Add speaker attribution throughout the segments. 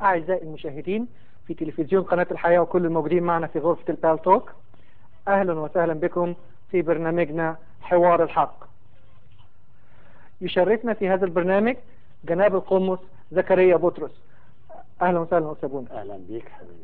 Speaker 1: أعزائي المشاهدين في تلفزيون قناة الحياة وكل الموجودين معنا في غرفة البال توك أهلا وسهلا بكم في برنامجنا حوار الحق يشرفنا في هذا البرنامج جناب القمص زكريا بطرس أهلا وسهلا أستاذ
Speaker 2: أهلا بيك حبيبي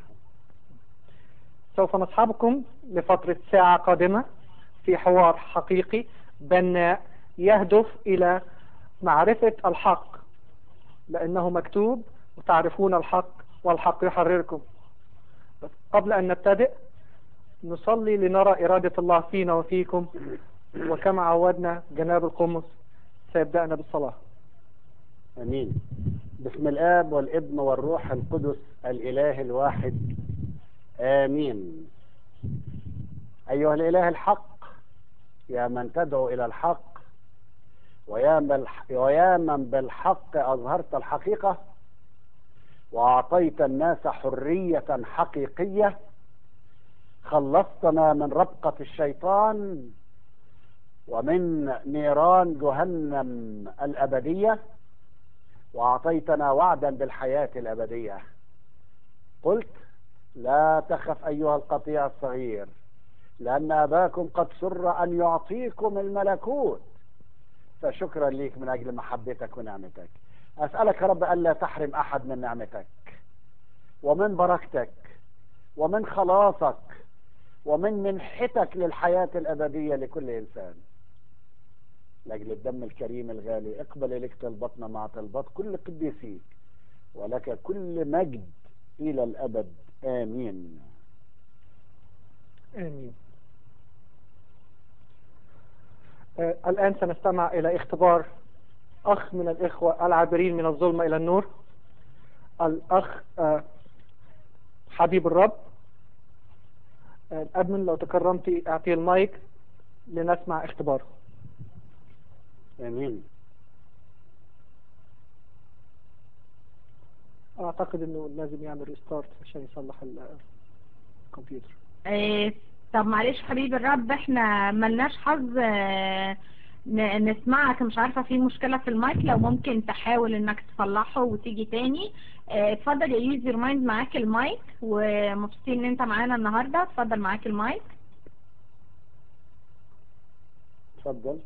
Speaker 1: سوف نصحبكم لفترة ساعة قادمة في حوار حقيقي بناء يهدف إلى معرفة الحق لأنه مكتوب وتعرفون الحق والحق يحرركم بس قبل أن نبتدئ نصلي لنرى إرادة الله فينا وفيكم وكما عودنا جناب القمص سيبدأنا بالصلاة
Speaker 2: أمين بسم الآب والابن والروح القدس الإله الواحد آمين أيها الإله الحق يا من تدعو إلى الحق ويا من ويا من بالحق أظهرت الحقيقة وأعطيت الناس حرية حقيقية خلصتنا من ربقة الشيطان ومن نيران جهنم الأبدية وأعطيتنا وعدا بالحياة الأبدية قلت لا تخف أيها القطيع الصغير لأن أباكم قد سر أن يعطيكم الملكوت فشكرا ليك من أجل محبتك ونعمتك أسألك يا رب ألا تحرم أحد من نعمتك ومن بركتك ومن خلاصك ومن منحتك للحياة الأبدية لكل إنسان لأجل الدم الكريم الغالي اقبل إليك طلبتنا مع طلبات كل قديسيك ولك كل مجد إلى الأبد آمين
Speaker 1: آمين آه الآن سنستمع إلى اختبار أخ من الإخوة العابرين من الظلمة إلى النور الأخ آه حبيب الرب آه الأدمن لو تكرمتي أعطيه المايك لنسمع اختباره
Speaker 2: آمين
Speaker 1: أعتقد أنه لازم يعمل ريستارت عشان يصلح الكمبيوتر
Speaker 3: إيه طب معلش حبيب الرب احنا ملناش حظ اه نسمعك مش عارفة في مشكلة في المايك لو ممكن تحاول انك تصلحه وتيجي تاني اه اتفضل يا يوزر مايند معاك المايك ومبسوطين ان انت معانا النهاردة اتفضل معاك المايك
Speaker 2: اتفضل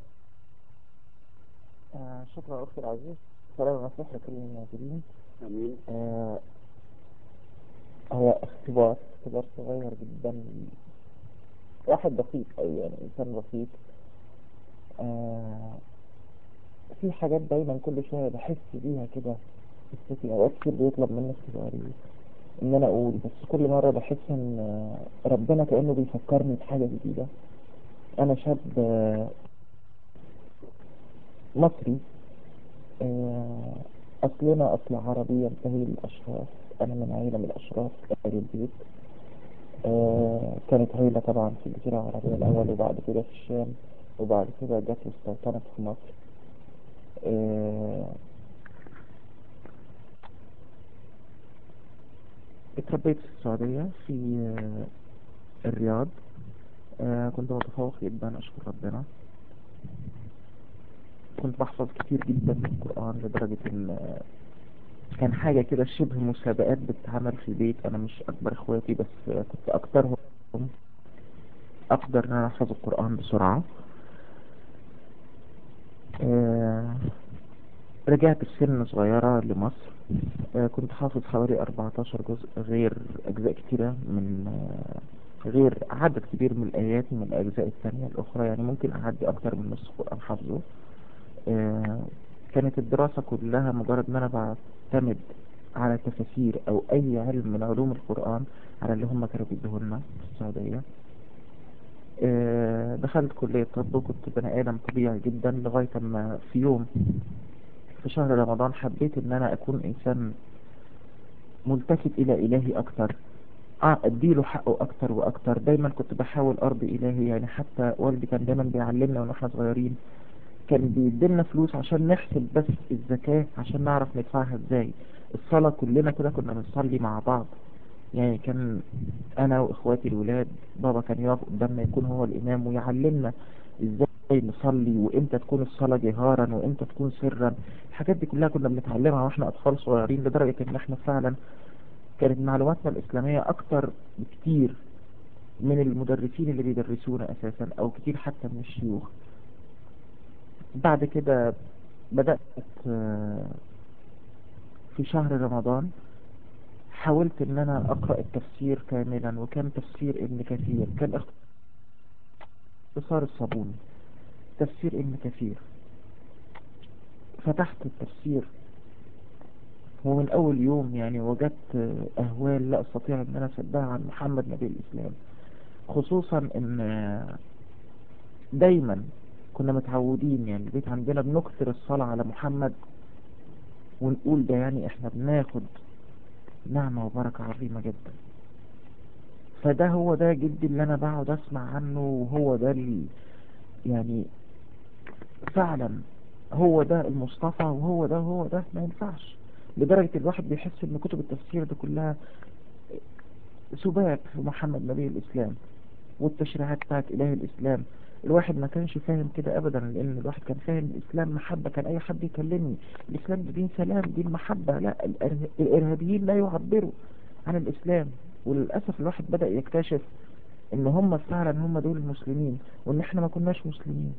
Speaker 4: آه شكرا أختي العزيز سلام ونصيح لكل الموجودين
Speaker 2: امين
Speaker 4: آه هو اختبار اختبار صغير جدا واحد بسيط أو يعني إنسان بسيط آه في حاجات دايما كل شوية بحس بيها كده في أوقات كتير بيطلب مني اختباري إن أنا أقول بس كل مرة بحس إن ربنا كأنه بيفكرني بحاجة جديدة أنا شاب آه مصري آه أصلنا أصل عربي ينتهي للأشراف أنا من عيلة من الأشراف أهل البيت آه كانت عيلة طبعا في الجزيرة العربية الأول وبعد كده في الشام وبعد كده جت واستوطنت في مصر آه اتربيت في السعودية في آه الرياض آه كنت متفوق جدا أشكر ربنا كنت بحفظ كتير جدا من القرآن لدرجة ان كان حاجة كده شبه مسابقات بتتعمل في البيت انا مش اكبر اخواتي بس كنت اكترهم اقدر ان انا احفظ القرآن بسرعة آه رجعت بسن صغيرة لمصر آه كنت حافظ حوالي 14 جزء غير اجزاء كتيرة من آه غير عدد كبير من الايات من الاجزاء الثانية الاخرى يعني ممكن اعدي اكتر من نص القرآن حافظه آه كانت الدراسة كلها مجرد ان انا بعتمد على تفاسير او اي علم من علوم القرآن على اللي هم كانوا بيدوهولنا في السعودية آه دخلت كلية طب وكنت بني ادم طبيعي جدا لغاية ما في يوم في شهر رمضان حبيت ان انا اكون انسان ملتفت الى الهي اكتر اديله حقه اكتر واكتر دايما كنت بحاول ارضي الهي يعني حتى والدي كان دايما بيعلمنا واحنا صغيرين كان بيديلنا فلوس عشان نحسب بس الزكاة عشان نعرف ندفعها ازاي الصلاة كلنا كده كنا بنصلي مع بعض يعني كان انا واخواتي الولاد بابا كان يقف قدامنا يكون هو الامام ويعلمنا ازاي نصلي وامتى تكون الصلاة جهارا وامتى تكون سرا الحاجات دي كلها كنا بنتعلمها واحنا اطفال صغيرين لدرجة ان احنا فعلا كانت معلوماتنا الاسلامية اكتر بكتير من المدرسين اللي بيدرسونا اساسا او كتير حتى من الشيوخ بعد كده بدأت آه، في شهر رمضان حاولت ان انا اقرأ التفسير كاملا وكان تفسير ابن كثير كان اختصار الصابوني تفسير ابن كثير فتحت التفسير ومن اول يوم يعني وجدت اهوال لا استطيع ان انا اصدقها عن محمد نبي الاسلام خصوصا ان دايما كنا متعودين يعني البيت عندنا بنكثر الصلاة على محمد ونقول ده يعني احنا بناخد نعمة وبركة عظيمة جدا فده هو ده جدي اللي انا بقعد اسمع عنه وهو ده ال... يعني فعلا هو ده المصطفى وهو ده هو ده ما ينفعش لدرجة الواحد بيحس ان كتب التفسير دي كلها سباك في محمد نبي الاسلام والتشريعات بتاعت اله الاسلام الواحد ما كانش فاهم كده ابدا لان الواحد كان فاهم الاسلام محبة كان اي حد يكلمني الاسلام ده دين سلام دين محبة لا الإره- الارهابيين لا يعبروا عن الاسلام وللاسف الواحد بدأ يكتشف ان هم فعلا هم دول المسلمين وان احنا ما كناش مسلمين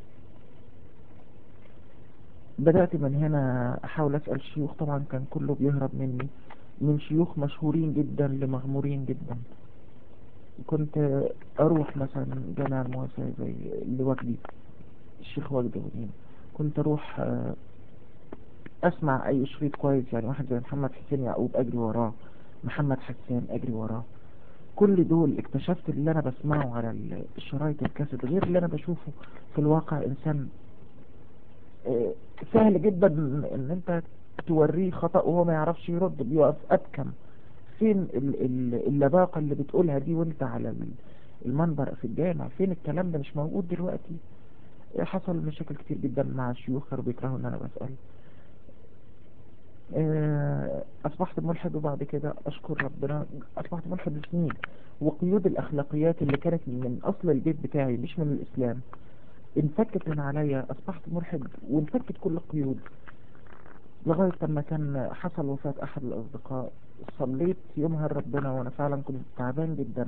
Speaker 4: بدأت من هنا احاول اسأل شيوخ طبعا كان كله بيهرب مني من شيوخ مشهورين جدا لمغمورين جدا كنت اروح مثلا جامع المواساة زي اللي وجدي الشيخ وجدي ودين كنت اروح آه، اسمع اي شريط كويس يعني واحد زي محمد حسين يعقوب اجري وراه محمد حسان اجري وراه كل دول اكتشفت اللي انا بسمعه على ال- الشرايط الكاسيت غير اللي انا بشوفه في الواقع انسان آه، سهل جدا ان إن انت توريه خطأ وهو ما يعرفش يرد بيقف ابكم فين ال- ال- اللباقة اللي بتقولها دي وانت على ال- المنبر في الجامع فين الكلام ده مش موجود دلوقتي حصل مشاكل كتير جدا مع الشيوخ كانوا بيكرهوا ان انا بسأل آه، اصبحت ملحد وبعد كده اشكر ربنا اصبحت ملحد لسنين وقيود الاخلاقيات اللي كانت من اصل البيت بتاعي مش من الاسلام انفكت من عليا اصبحت ملحد وانفكت كل القيود لغاية لما كان حصل وفاة احد الاصدقاء صليت يومها لربنا وانا فعلا كنت تعبان جدا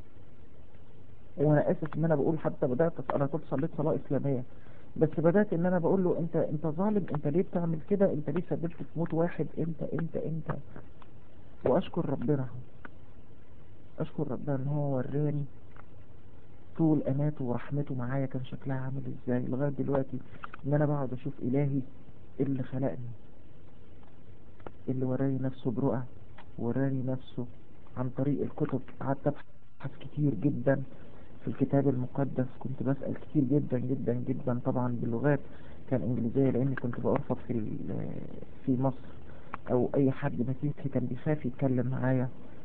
Speaker 4: وانا اسف ان انا بقول حتى بدأت أس- انا كنت صليت صلاة اسلامية بس بدأت ان انا بقول له انت انت ظالم انت ليه بتعمل كده انت ليه سببت في موت واحد انت انت انت واشكر ربنا اشكر ربنا ان هو وراني طول اماته ورحمته معايا كان شكلها عامل ازاي لغاية دلوقتي ان انا بقعد اشوف الهي اللي خلقني اللي وراني نفسه برؤى وراني نفسه عن طريق الكتب قعدت ابحث كتير جدا في الكتاب المقدس كنت بسأل كتير جدا جدا جدا طبعا بلغات كان انجليزية لاني كنت بأرفض في ال- في مصر او اي حد مسيحي كان بيخاف يتكلم معايا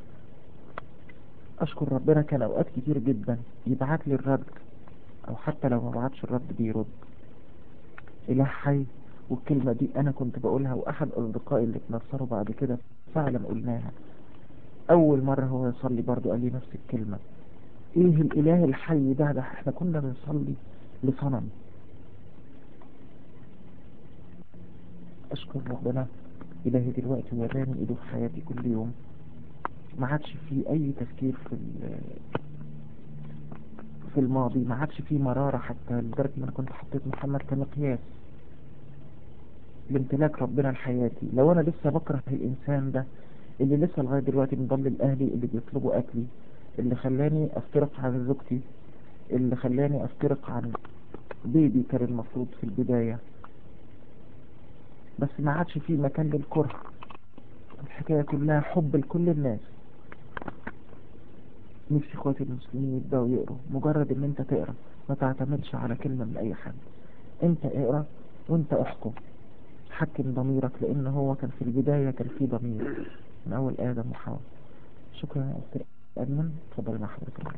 Speaker 4: اشكر ربنا كان اوقات كتير جدا يبعت لي الرد او حتى لو ما بعتش الرد بيرد اله حي والكلمة دي انا كنت بقولها واحد اصدقائي اللي اتنصروا بعد كده فعلا قلناها اول مرة هو يصلي برضو قال لي نفس الكلمة ايه الاله الحي ده ده احنا كنا بنصلي لصنم اشكر ربنا الهي دلوقتي وراني ايده في حياتي كل يوم ما عادش في اي تفكير في ال- في الماضي ما عادش في مرارة حتى لدرجة ان انا كنت حطيت محمد كمقياس لامتلاك ربنا لحياتي لو انا لسه بكره الانسان ده اللي لسه لغاية دلوقتي مضلل اهلي اللي بيطلبوا اكلي اللي خلاني افترق عن زوجتي اللي خلاني افترق عن بيبي كان المفروض في البداية بس ما عادش فيه مكان للكره الحكاية كلها حب لكل الناس نفسي اخواتي المسلمين يبدأوا يقروا مجرد ان انت تقرا ما تعتمدش على كلمة من اي حد انت اقرا وانت احكم حكم ضميرك لان هو كان في البداية كان فيه ضمير من اول ادم وحواء شكرا يا استاذ ادمن اتفضل مع حضرتك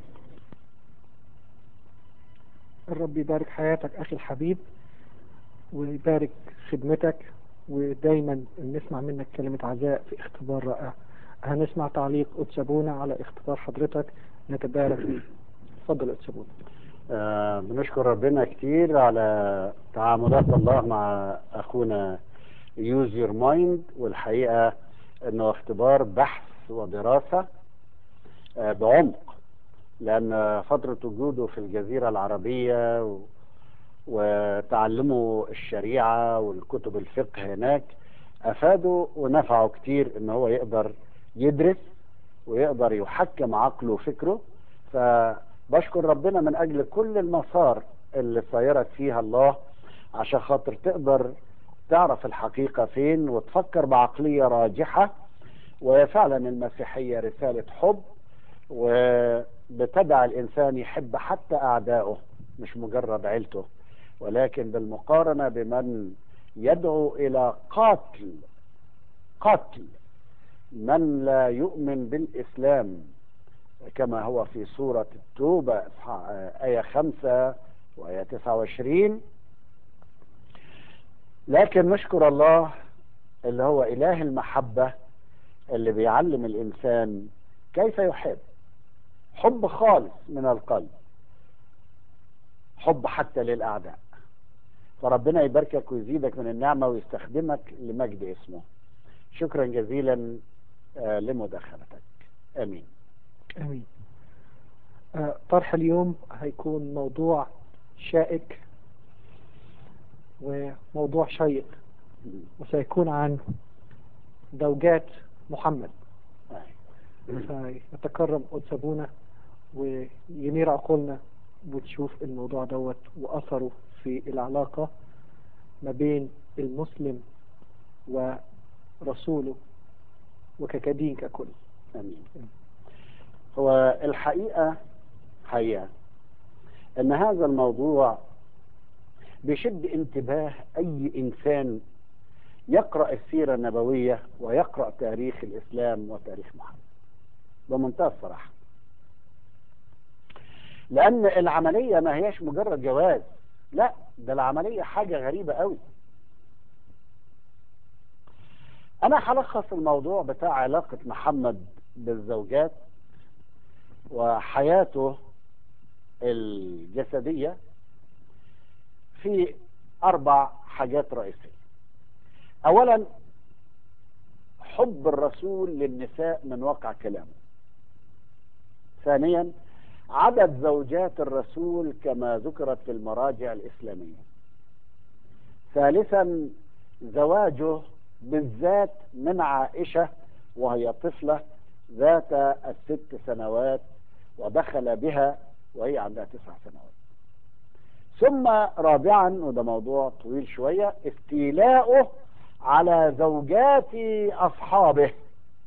Speaker 1: الرب يبارك حياتك أخي الحبيب ويبارك خدمتك ودايما نسمع منك كلمة عزاء في اختبار رائع هنسمع تعليق أتشابونا على اختبار حضرتك نتبارك فيه تفضل أتشابونا
Speaker 2: آه بنشكر ربنا كتير على تعاملات الله مع اخونا يوز يور مايند والحقيقه انه اختبار بحث ودراسه آه بعمق لان فتره وجوده في الجزيره العربيه و... وتعلمه الشريعه والكتب الفقه هناك افاده ونفعه كتير ان هو يقدر يدرس ويقدر يحكم عقله وفكره فبشكر ربنا من اجل كل المسار اللي سيرك فيها الله عشان خاطر تقدر تعرف الحقيقة فين وتفكر بعقلية راجحة وفعلا المسيحية رسالة حب وبتدعى الإنسان يحب حتى أعدائه مش مجرد عيلته ولكن بالمقارنة بمن يدعو إلى قتل قتل من لا يؤمن بالإسلام كما هو في سورة التوبة آية خمسة وآية تسعة وعشرين لكن نشكر الله اللي هو إله المحبة اللي بيعلم الإنسان كيف يحب حب خالص من القلب حب حتى للأعداء فربنا يباركك ويزيدك من النعمة ويستخدمك لمجد اسمه شكرا جزيلا لمداخلتك امين
Speaker 1: امين آه، طرح اليوم هيكون موضوع شائك وموضوع شيق وسيكون عن زوجات محمد فيتكرم قدس ابونا وينير عقولنا وتشوف الموضوع دوت واثره في العلاقه ما بين المسلم ورسوله وككدين ككل
Speaker 2: امين هو الحقيقه حقيقه ان هذا الموضوع بيشد انتباه اي انسان يقرا السيره النبويه ويقرا تاريخ الاسلام وتاريخ محمد بمنتهى الصراحه لان العمليه ما هياش مجرد جواز لا ده العمليه حاجه غريبه قوي انا هلخص الموضوع بتاع علاقه محمد بالزوجات وحياته الجسديه في اربع حاجات رئيسيه اولا حب الرسول للنساء من واقع كلامه ثانيا عدد زوجات الرسول كما ذكرت في المراجع الاسلاميه ثالثا زواجه بالذات من عائشه وهي طفله ذات الست سنوات ودخل بها وهي عندها تسع سنوات ثم رابعا وده موضوع طويل شوية استيلاؤه على زوجات أصحابه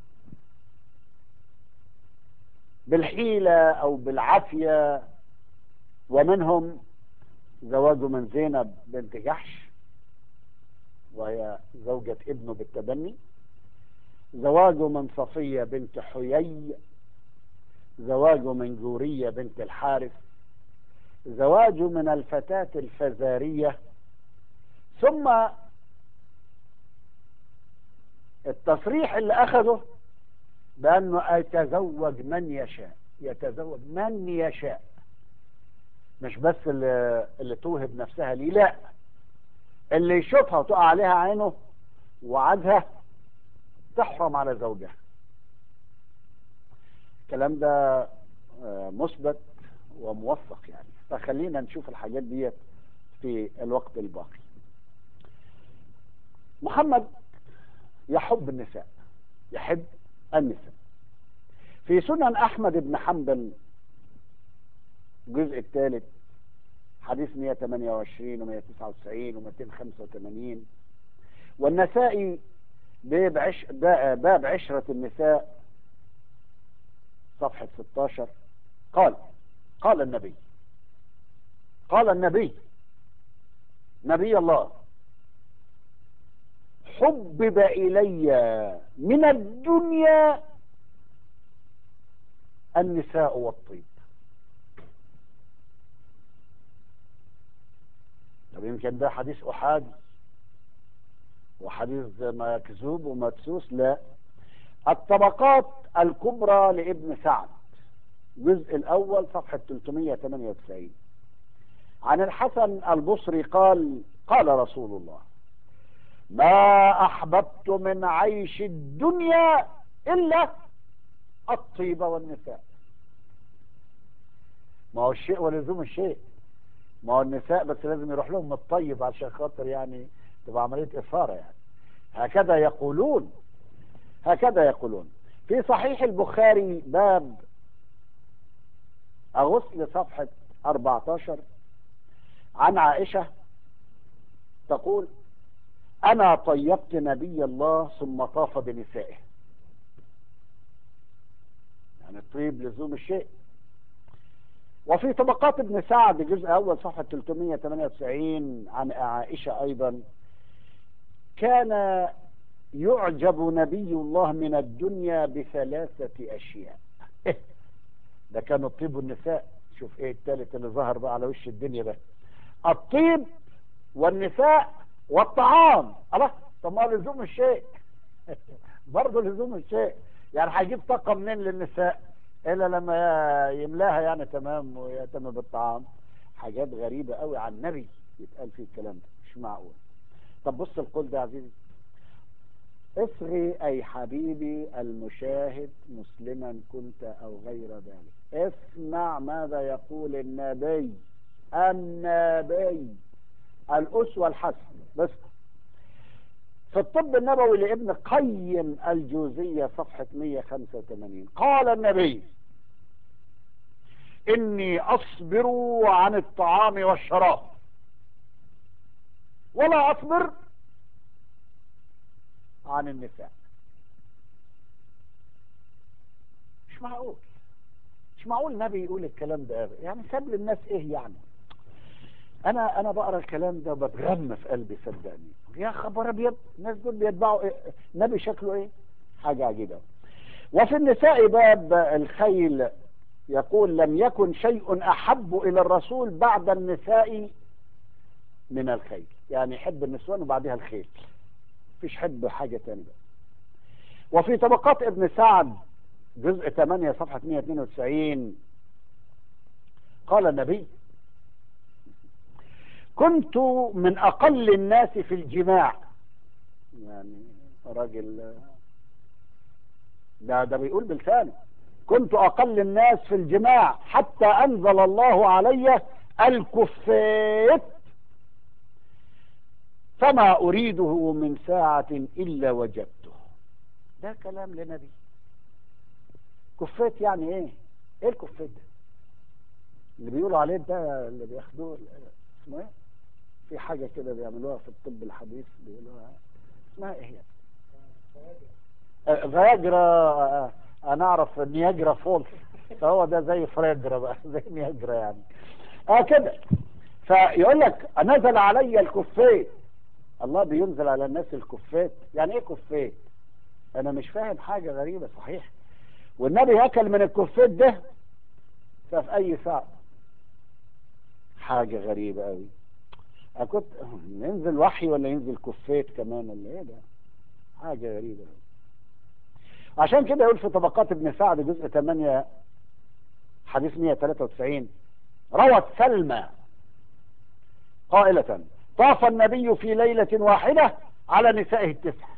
Speaker 2: بالحيلة أو بالعافية ومنهم زواجه من زينب بنت جحش وهي زوجة ابنه بالتبني زواجه من صفية بنت حيي زواجه من جورية بنت الحارث زواجه من الفتاة الفزارية ثم التصريح اللي أخذه بأنه يتزوج من يشاء يتزوج من يشاء مش بس اللي, اللي توهب نفسها ليه لا اللي يشوفها وتقع عليها عينه وعادها تحرم على زوجها الكلام ده مثبت وموثق يعني فخلينا نشوف الحاجات ديت في الوقت الباقي محمد يحب النساء يحب النساء في سنن احمد بن حنبل الجزء الثالث حديث 128 و199 و285 والنسائي باب عش باب عشرة النساء صفحة 16 قال قال النبي قال النبي نبي الله حبب إلي من الدنيا النساء والطيب طب يمكن ده حديث أحادي وحديث مكذوب ومدسوس لا الطبقات الكبرى لابن سعد الجزء الأول صفحة 398 عن الحسن البصري قال قال رسول الله ما أحببت من عيش الدنيا إلا الطيب والنساء ما هو الشيء ولزوم الشيء ما هو النساء بس لازم يروح لهم الطيب عشان خاطر يعني تبقى عملية إثارة يعني هكذا يقولون هكذا يقولون في صحيح البخاري باب أغسل صفحة 14 عن عائشة تقول أنا طيبت نبي الله ثم طاف بنسائه يعني الطيب لزوم الشيء وفي طبقات ابن سعد جزء أول صفحة 398 عن عائشة أيضا كان يعجب نبي الله من الدنيا بثلاثة أشياء ده كان الطيب والنساء شوف ايه الثالث اللي ظهر بقى على وش الدنيا ده الطيب والنساء والطعام الله طب ما لزوم الشيء برضه لزوم الشيء يعني هيجيب طاقة منين للنساء الا لما يملاها يعني تمام ويهتم بالطعام حاجات غريبة قوي عن النبي يتقال فيه الكلام ده مش معقول طب بص القول ده يا عزيزي اصغي اي حبيبي المشاهد مسلما كنت او غير ذلك اسمع ماذا يقول النبي النبي الاسوة الحسنة بس في الطب النبوي لابن قيم الجوزية صفحة 185 قال النبي إني أصبر عن الطعام والشراب ولا أصبر عن النساء مش معقول مش معقول النبي يقول الكلام ده يعني ساب للناس ايه يعني انا انا بقرا الكلام ده بتغم في قلبي صدقني يا خبر ابيض الناس دول بيتبعوا إيه؟ نبي شكله ايه حاجه عجيبه وفي النساء باب الخيل يقول لم يكن شيء احب الى الرسول بعد النساء من الخيل يعني يحب النسوان وبعدها الخيل مفيش حب حاجه ثانيه وفي طبقات ابن سعد جزء 8 صفحه 192 قال النبي كنت من أقل الناس في الجماع يعني راجل ده ده بيقول بلسانه كنت أقل الناس في الجماع حتى أنزل الله علي الكفيت فما أريده من ساعة إلا وجدته ده كلام لنبي كفيت يعني ايه ايه الكفيت ده اللي بيقولوا عليه ده اللي بياخدوه اسمه ايه في حاجة كده بيعملوها في الطب الحديث بيقولوها اسمها ايه فياجرا انا اعرف نياجرا فولس فهو ده زي فريجرا بقى زي نياجرا يعني اه كده فيقول لك نزل علي الكفيت الله بينزل على الناس الكفيت يعني ايه كفيت انا مش فاهم حاجة غريبة صحيح والنبي اكل من الكفيت ده ففي اي ساعة حاجة غريبة قوي كنت ينزل وحي ولا ينزل كفيت كمان ولا ايه ده حاجة غريبة عشان كده يقول في طبقات ابن سعد جزء 8 حديث 193 روت سلمى قائلة طاف النبي في ليلة واحدة على نسائه التسع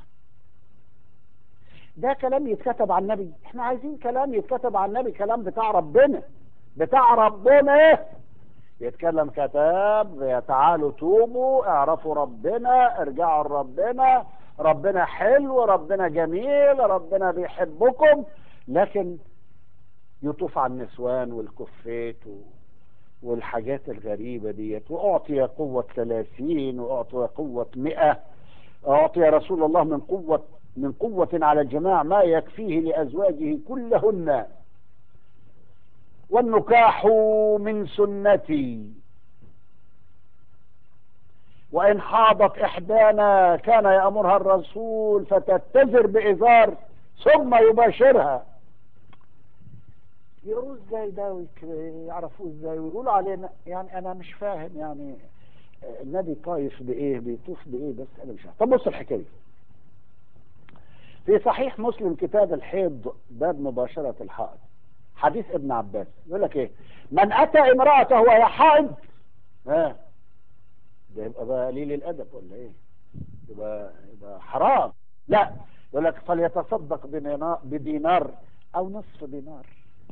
Speaker 2: ده كلام يتكتب عن النبي احنا عايزين كلام يتكتب عن النبي كلام بتاع ربنا بتاع ربنا يتكلم كتاب تعالوا توبوا اعرفوا ربنا ارجعوا لربنا ربنا حلو ربنا جميل ربنا بيحبكم لكن يطوف على النسوان والكفيت والحاجات الغريبة ديت وأعطي قوة ثلاثين وأعطي قوة مئة أعطي رسول الله من قوة من قوة على الجماع ما يكفيه لأزواجه كلهن والنكاح من سنتي وإن حاضت إحدانا كان يأمرها الرسول فتتزر بإزار ثم يباشرها يقولوا ازاي ده ويعرفوه ازاي ويقولوا علينا يعني انا مش فاهم يعني النبي طايف بايه بيطوف بايه بس انا مش فاهم طب بص الحكايه في صحيح مسلم كتاب الحيض باب مباشرة الحائض حديث ابن عباس يقول لك ايه من اتى امرأته وهي حائض ها ده يبقى بقى قليل الادب ولا ايه يبقى يبقى حرام لا يقول لك فليتصدق بدينار, بدينار او نصف دينار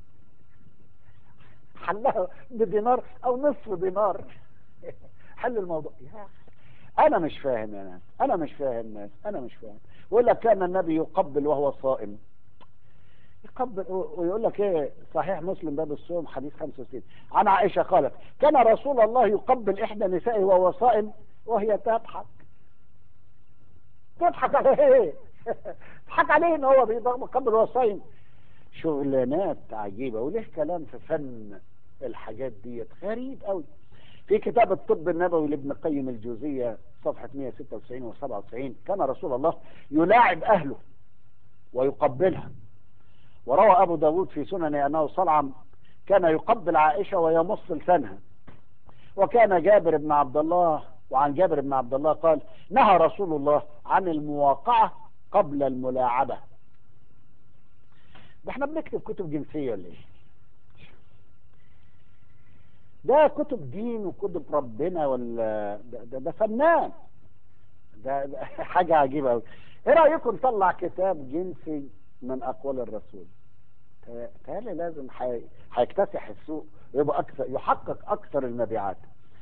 Speaker 2: حلها بدينار او نصف دينار حل الموضوع يا أخي، انا مش فاهم يا ناس انا مش فاهم ناس انا مش فاهم يقول لك كان النبي يقبل وهو صائم يقبل ويقول لك ايه صحيح مسلم باب الصوم حديث 65 عن عائشه قالت كان رسول الله يقبل احدى نسائه وهو صائم وهي تضحك تضحك على ايه تضحك عليه ان هو بيقبل وهو صايم شغلانات عجيبه وليه كلام في فن الحاجات ديت غريب قوي في كتاب الطب النبوي لابن قيم الجوزية صفحة 196 و 97 كان رسول الله يلاعب أهله ويقبلها وروى أبو داود في سنن أنه صلعم كان يقبل عائشة ويمص لسانها وكان جابر بن عبد الله وعن جابر بن عبد الله قال نهى رسول الله عن المواقعة قبل الملاعبة ده احنا بنكتب كتب جنسية ولا ايه ده كتب دين وكتب ربنا ولا ده, ده, ده فنان ده, ده حاجة عجيبة أوي ايه رأيكم نطلع كتاب جنسي من أقوال الرسول تهيألي لازم حي... هيكتسح السوق ويبقى أكثر يحقق أكثر المبيعات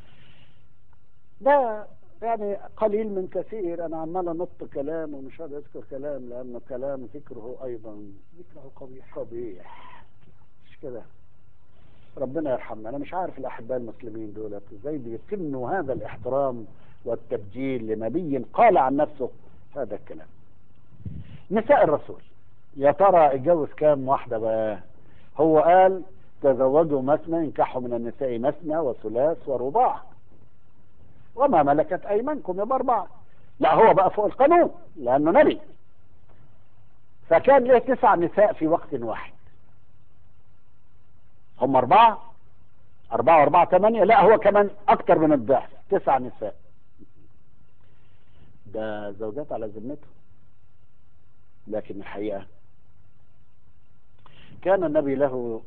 Speaker 2: ده يعني قليل من كثير أنا عمال أنط كلام ومش هذا أذكر كلام لأنه كلام ذكره أيضا ذكره قبيح قبيح مش كده ربنا يرحمنا انا مش عارف الاحباء المسلمين دولت ازاي بيكنوا هذا الاحترام والتبجيل لنبي قال عن نفسه هذا الكلام نساء الرسول يا ترى اتجوز كام واحدة بقى هو قال تزوجوا مثنى انكحوا من النساء مثنى وثلاث ورباع وما ملكت ايمانكم يبقى اربعة لا هو بقى فوق القانون لانه نبي فكان له تسع نساء في وقت واحد هم أربعة أربعة وأربعة ثمانية لا هو كمان أكتر من الضعف تسع نساء ده زوجات على ذمته لكن الحقيقة كان النبي له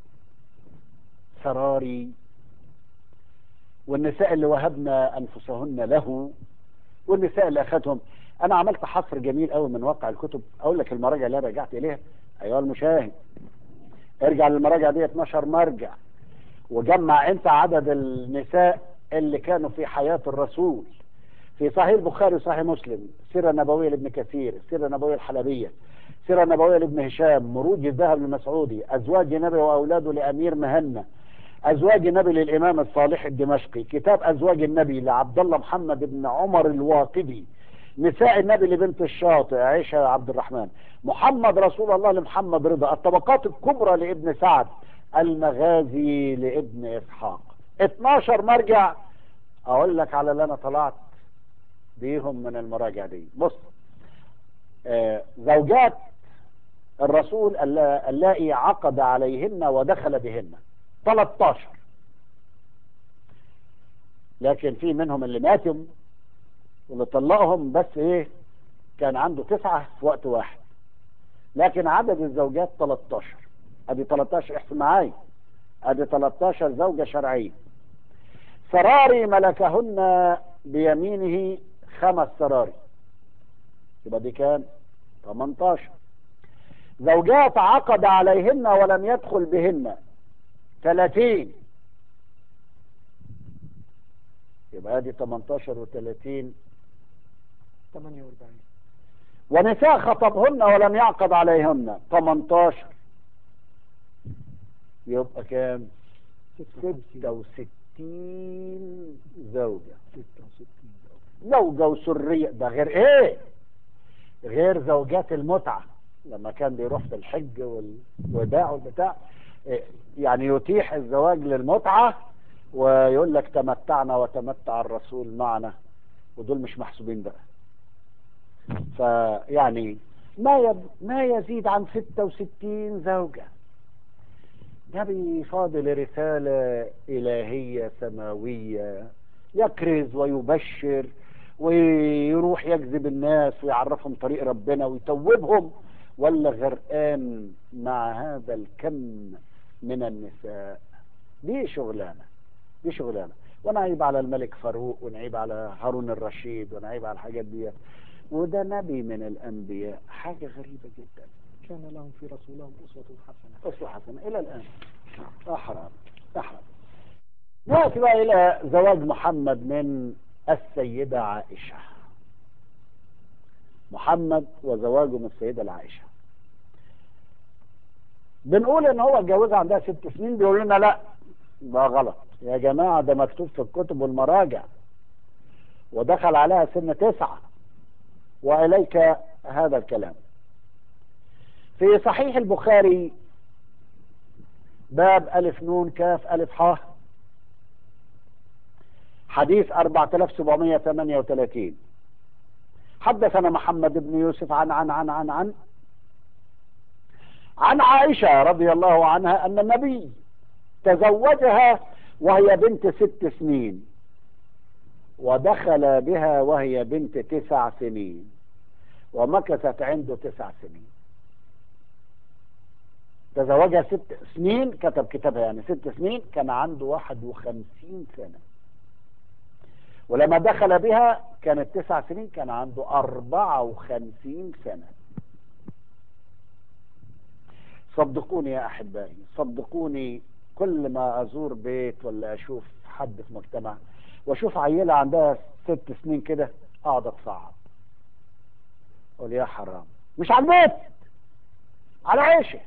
Speaker 2: سراري والنساء اللي وهبنا أنفسهن له والنساء اللي أخذهم أنا عملت حصر جميل قوي من واقع الكتب أقول لك المراجع اللي أنا رجعت إليها أيها المشاهد ارجع للمراجع دي 12 مرجع وجمع انت عدد النساء اللي كانوا في حياة الرسول في صحيح البخاري وصحيح مسلم سيرة نبوية لابن كثير سيرة نبوية الحلبية سيرة نبوية لابن هشام مروج الذهب المسعودي أزواج نبي وأولاده لأمير مهنا أزواج نبي للإمام الصالح الدمشقي كتاب أزواج النبي لعبد الله محمد بن عمر الواقدي نساء النبي لبنت الشاطئ عائشة عبد الرحمن محمد رسول الله لمحمد رضا الطبقات الكبرى لابن سعد المغازي لابن إسحاق 12 مرجع أقول لك على اللي أنا طلعت بيهم من المراجع دي بص آه زوجات الرسول اللائي عقد عليهن ودخل بهن 13 لكن في منهم اللي ماتوا واللي طلقهم بس ايه كان عنده تسعة في وقت واحد لكن عدد الزوجات 13 ادي 13 احسن معايا ادي 13 زوجة شرعية سراري ملكهن بيمينه خمس سراري يبقى دي كام 18 زوجات عقد عليهن ولم يدخل بهن 30 يبقى ادي 18 و30
Speaker 1: 48
Speaker 2: ونساء خطبهن ولم يعقد عليهن 18 يبقى كام 66 زوجة
Speaker 1: 66
Speaker 2: زوجة وسرية ده غير ايه غير زوجات المتعة لما كان بيروح في الحج والوداع والبتاع إيه، يعني يتيح الزواج للمتعة ويقول لك تمتعنا وتمتع الرسول معنا ودول مش محسوبين بقى فيعني ما يب... ما يزيد عن 66 زوجة نبي فاضل رسالة إلهية سماوية يكرز ويبشر ويروح يجذب الناس ويعرفهم طريق ربنا ويتوبهم ولا غرقان مع هذا الكم من النساء دي شغلانة دي شغلانة ونعيب على الملك فاروق ونعيب على هارون الرشيد ونعيب على الحاجات دي وده نبي من الانبياء حاجه غريبه جدا
Speaker 1: كان لهم في رسولهم أسوة حسنة
Speaker 2: أسوة حسنة إلى الآن أحرم أحرم نأتي بقى إلى زواج محمد من السيدة عائشة محمد وزواجه من السيدة العائشة بنقول ان هو اتجوزها عندها ست سنين بيقول لنا لا ده غلط يا جماعة ده مكتوب في الكتب والمراجع ودخل عليها سن تسعة وإليك هذا الكلام في صحيح البخاري باب ألف نون كاف ألف ح حديث 4738 حدثنا محمد بن يوسف عن عن عن عن عن عن عائشة رضي الله عنها أن النبي تزوجها وهي بنت ست سنين ودخل بها وهي بنت تسع سنين ومكثت عنده تسع سنين تزوجها ست سنين كتب كتابها يعني ست سنين كان عنده واحد وخمسين سنة ولما دخل بها كانت تسع سنين كان عنده أربعة وخمسين سنة صدقوني يا أحبائي صدقوني كل ما أزور بيت ولا أشوف حد في مجتمع وأشوف عيلة عندها ست سنين كده أقعد أتصعب أقول يا حرام مش على البيت على عيشه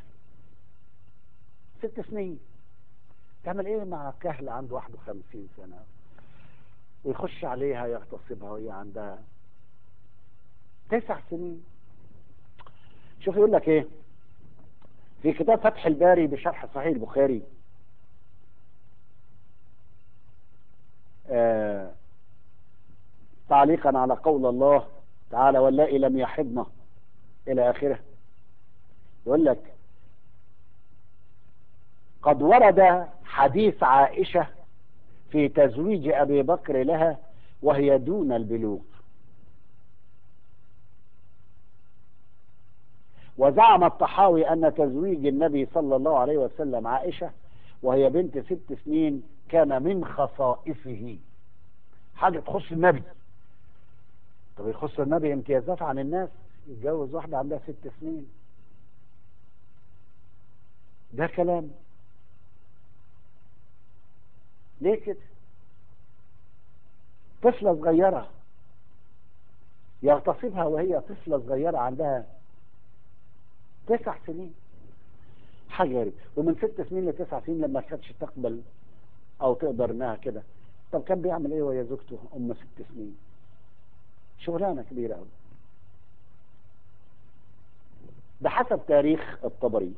Speaker 2: ست سنين تعمل ايه مع كهل عنده 51 سنة ويخش عليها يغتصبها وهي عندها تسع سنين شوف يقول لك ايه في كتاب فتح الباري بشرح صحيح البخاري آه تعليقا على قول الله تعالى واللائي لم يحضن الى اخره يقول لك قد ورد حديث عائشة في تزويج أبي بكر لها وهي دون البلوغ وزعم الطحاوي أن تزويج النبي صلى الله عليه وسلم عائشة وهي بنت ست سنين كان من خصائصه حاجة تخص النبي طب يخص النبي امتيازات عن الناس يتجوز واحدة عندها ست سنين ده كلام ليه كده طفلة صغيرة يغتصبها وهي طفلة صغيرة عندها تسع سنين حاجة غريبة ومن ست سنين لتسع سنين لما كانتش تقبل او تقدر انها كده طب كان بيعمل ايه وهي زوجته ام ست سنين شغلانة كبيرة قوي بحسب تاريخ الطبري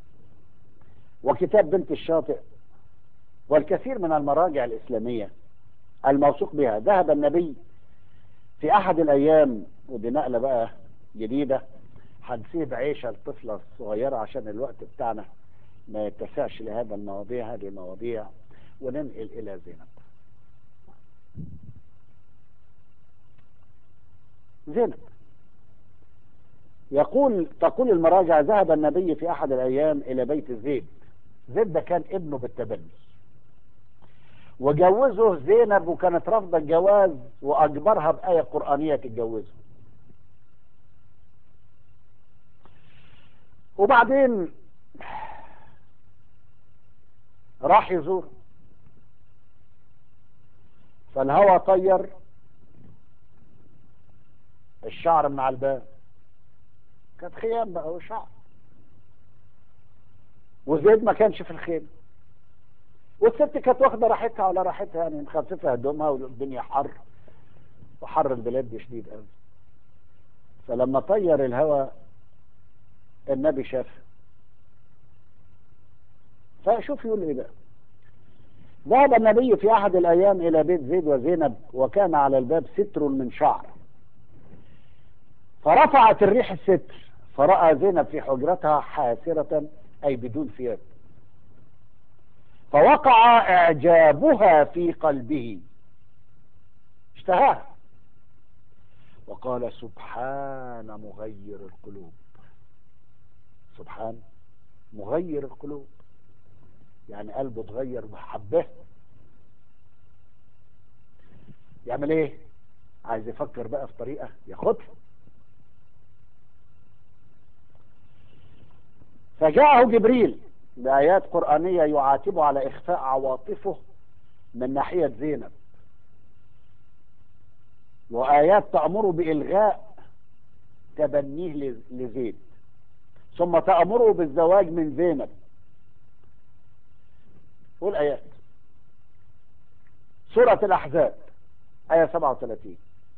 Speaker 2: وكتاب بنت الشاطئ والكثير من المراجع الإسلامية الموثوق بها ذهب النبي في أحد الأيام ودي نقلة بقى جديدة هنسيب عيشة الطفلة الصغيرة عشان الوقت بتاعنا ما يتسعش لهذا المواضيع هذه المواضيع وننقل إلى زينب زينب يقول تقول المراجع ذهب النبي في أحد الأيام إلى بيت زيد زيد ده كان ابنه بالتبني وجوزه زينب وكانت رافضه الجواز واجبرها بايه قرانيه تتجوزه وبعدين راح يزور فالهوى طير الشعر من على الباب كانت خيام بقى وشعر وزيد ما كانش في الخيمه والست كانت واخده راحتها على راحتها يعني مخففه هدومها والدنيا حر وحر البلاد شديد قوي فلما طير الهواء النبي شاف فشوف يقول ايه بقى ذهب النبي في احد الايام الى بيت زيد وزينب وكان على الباب ستر من شعر فرفعت الريح الستر فراى زينب في حجرتها حاسره اي بدون ثياب فوقع اعجابها في قلبه اشتهاها وقال سبحان مغير القلوب سبحان مغير القلوب يعني قلبه اتغير وحبه يعمل ايه عايز يفكر بقى في طريقة ياخدها فجاءه جبريل بآيات قرآنية يعاتبه على إخفاء عواطفه من ناحية زينب وآيات تأمره بإلغاء تبنيه لزيد ثم تأمره بالزواج من زينب والآيات سورة الأحزاب آية 37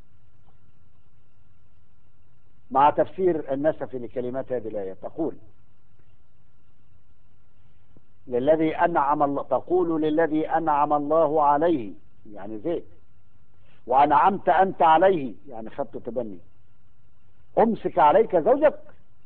Speaker 2: مع تفسير النسفي لكلمات هذه الآية تقول للذي أنعم الله تقول للذي أنعم الله عليه يعني زيد وأنعمت أنت عليه يعني خدت تبني أمسك عليك زوجك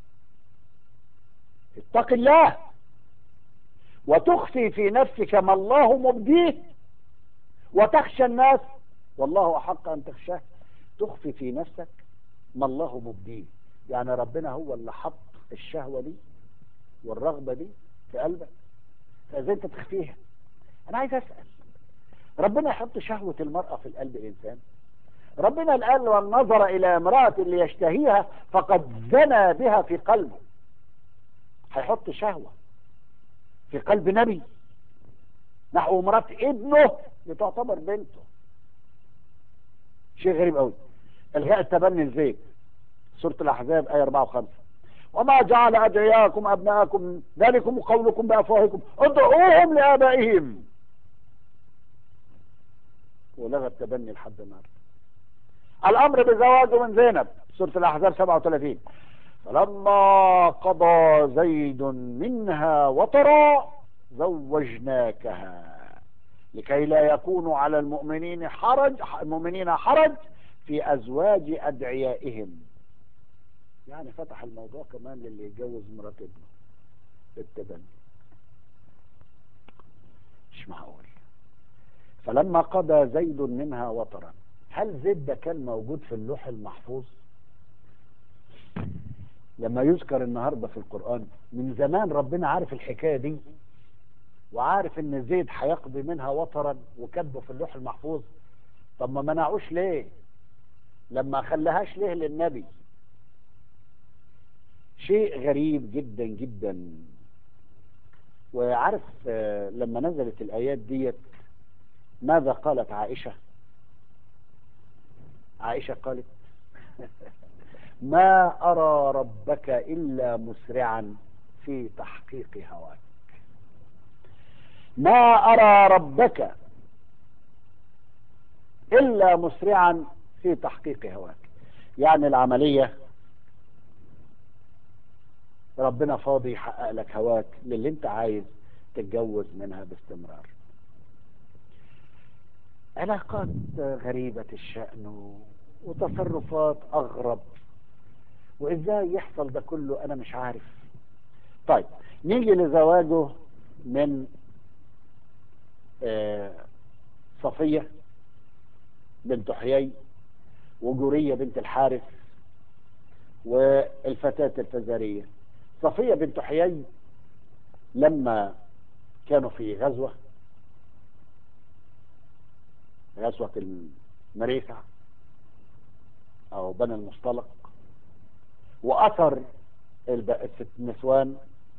Speaker 2: اتق الله وتخفي في نفسك ما الله مبديه وتخشى الناس والله أحق أن تخشاه تخفي في نفسك ما الله مبديه يعني ربنا هو اللي حط الشهوة دي والرغبة دي في قلبك فازاي انت تخفيها انا عايز اسأل ربنا يحط شهوة المرأة في القلب الانسان ربنا قال من نظر الى امرأة اللي يشتهيها فقد زنى بها في قلبه هيحط شهوة في قلب نبي نحو مرات ابنه لتعتبر بنته شيء غريب قوي الغاء التبني الزيت سورة الأحزاب آية 4 و5 وما جعل أدعياكم أبناءكم ذلكم قولكم بأفواهكم ادعوهم لآبائهم ولغى التبني لحد النهارده الأمر بزواجه من زينب سورة الأحزاب 37 فلما قضى زيد منها وطرا زوجناكها لكي لا يكون على المؤمنين حرج المؤمنين حرج في أزواج أدعيائهم يعني فتح الموضوع كمان للي يتجوز مرات ابنه بالتبني مش معقول فلما قضى زيد منها وطرا هل زيد ده كان موجود في اللوح المحفوظ لما يذكر النهاردة في القرآن من زمان ربنا عارف الحكاية دي وعارف ان زيد هيقضي منها وطرا وكتبه في اللوح المحفوظ طب ما منعوش ليه لما خلاهاش ليه للنبي شيء غريب جدا جدا وعارف لما نزلت الآيات ديت ماذا قالت عائشة عائشة قالت ما أرى ربك إلا مسرعا في تحقيق هواك ما أرى ربك إلا مسرعا في تحقيق هواك يعني العملية ربنا فاضي يحقق لك هواك للي انت عايز تتجوز منها باستمرار علاقات غريبة الشأن وتصرفات أغرب وإزاي يحصل ده كله أنا مش عارف طيب نيجي لزواجه من آه صفية بنت حيي وجورية بنت الحارث والفتاة الفزارية صفية بنت حيي لما كانوا في غزوة غزوة المريسع أو بني المصطلق وأثر النسوان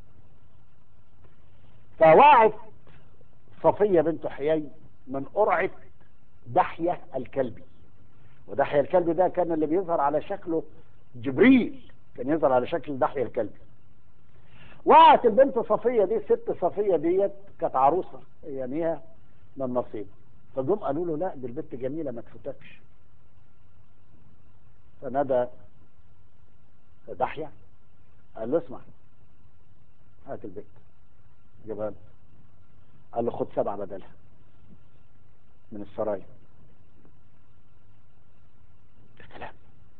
Speaker 2: فوعت صفية بنت حيي من قرعة دحية الكلبي ودحية الكلبي ده كان اللي بيظهر على شكله جبريل كان يظهر على شكل دحية الكلبي وقعت البنت صفية دي ست صفية ديت كانت عروسة يعني هي من نصيب فجم قالوا له لا دي البنت جميلة ما تفوتكش فنادى دحية قال له اسمع هات البنت جبان قال له خد سبعة بدلها من السرايا الكلام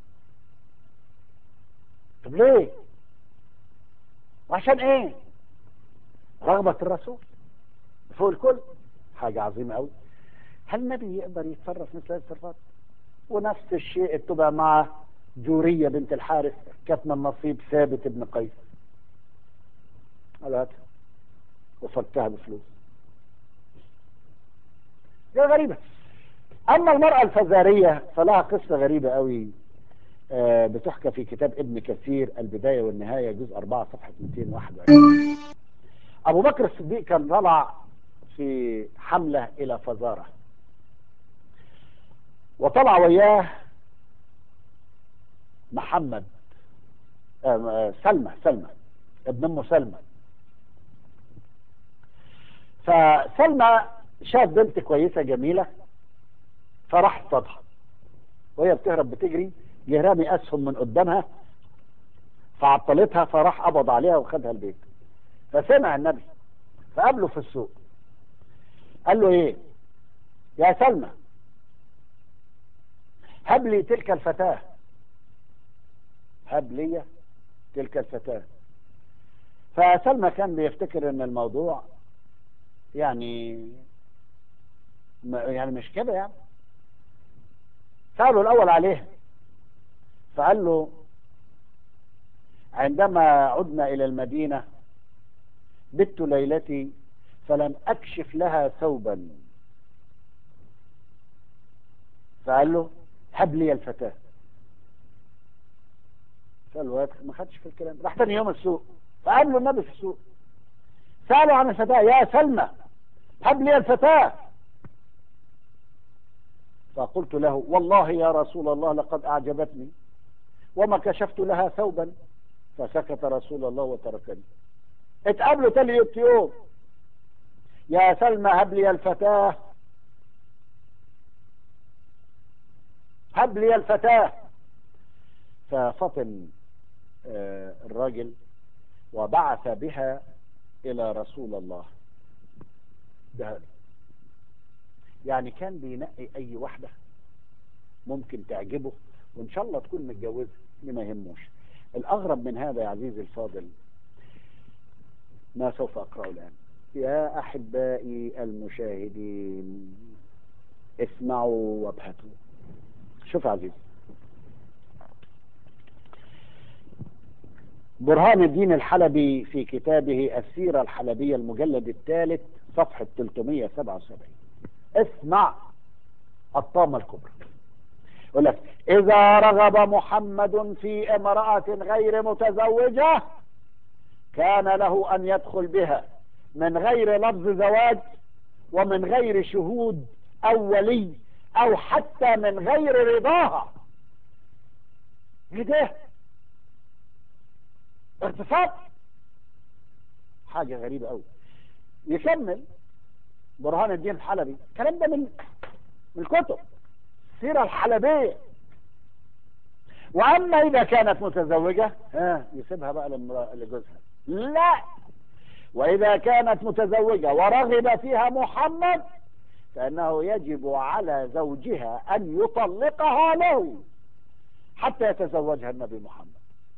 Speaker 2: طب ليه وعشان ايه رغبة الرسول فوق الكل حاجة عظيمة قوي هل النبي يقدر يتصرف مثل هذه التصرفات ونفس الشيء تبقى مع جورية بنت الحارث كانت من نصيب ثابت بن قيس قال هات وفكها بفلوس دي غريبة اما المرأة الفزارية فلها قصة غريبة قوي آه، بتحكى في كتاب ابن كثير البداية والنهاية جزء 4 صفحة 221 ابو بكر الصديق كان طلع في حملة الى فزارة وطلع وياه محمد آه، آه، سلمى سلمى ابن ام سلمى فسلمى شاف بنت كويسة جميلة فراح اصطادها وهي بتهرب بتجري جه رامي اسهم من قدامها فعطلتها فراح قبض عليها وخدها البيت فسمع النبي فقابله في السوق قال له ايه يا سلمى هب لي تلك الفتاة هب لي تلك الفتاة فسلمى كان بيفتكر ان الموضوع يعني ما- يعني مش كده يعني سأله الأول عليها فقال له عندما عدنا إلى المدينة بت ليلتي فلم أكشف لها ثوبا فقال له هب لي الفتاة فالواد ما خدش في الكلام راح تاني يوم السوق فقابله النبي في السوق سأله عن الفتاة يا سلمى هب لي الفتاة فقلت له والله يا رسول الله لقد أعجبتني وما كشفت لها ثوبا فسكت رسول الله وتركني اتقابلوا تاني يوم يا سلمى هب لي الفتاة هب لي الفتاة ففطن آه، الراجل وبعث بها إلى رسول الله ده يعني كان بينقي أي واحدة ممكن تعجبه وإن شاء الله تكون متجوزة اللي ما يهموش الأغرب من هذا يا عزيزي الفاضل ما سوف أقرأه الآن يا أحبائي المشاهدين اسمعوا وابهتوا شوف يا عزيزي برهان الدين الحلبي في كتابه السيرة الحلبية المجلد الثالث صفحة 377 اسمع الطامة الكبرى يقول لك إذا رغب محمد في امرأة غير متزوجة كان له أن يدخل بها من غير لفظ زواج ومن غير شهود أو ولي أو حتى من غير رضاها ايه ده اغتصاب حاجة غريبة قوي يكمل برهان الدين الحلبي الكلام ده من من الكتب السيرة الحلبية وأما إذا كانت متزوجة ها يسيبها بقى لامرأة- لجوزها لا وإذا كانت متزوجة ورغب فيها محمد فإنه يجب على زوجها أن يطلقها له حتى يتزوجها النبي محمد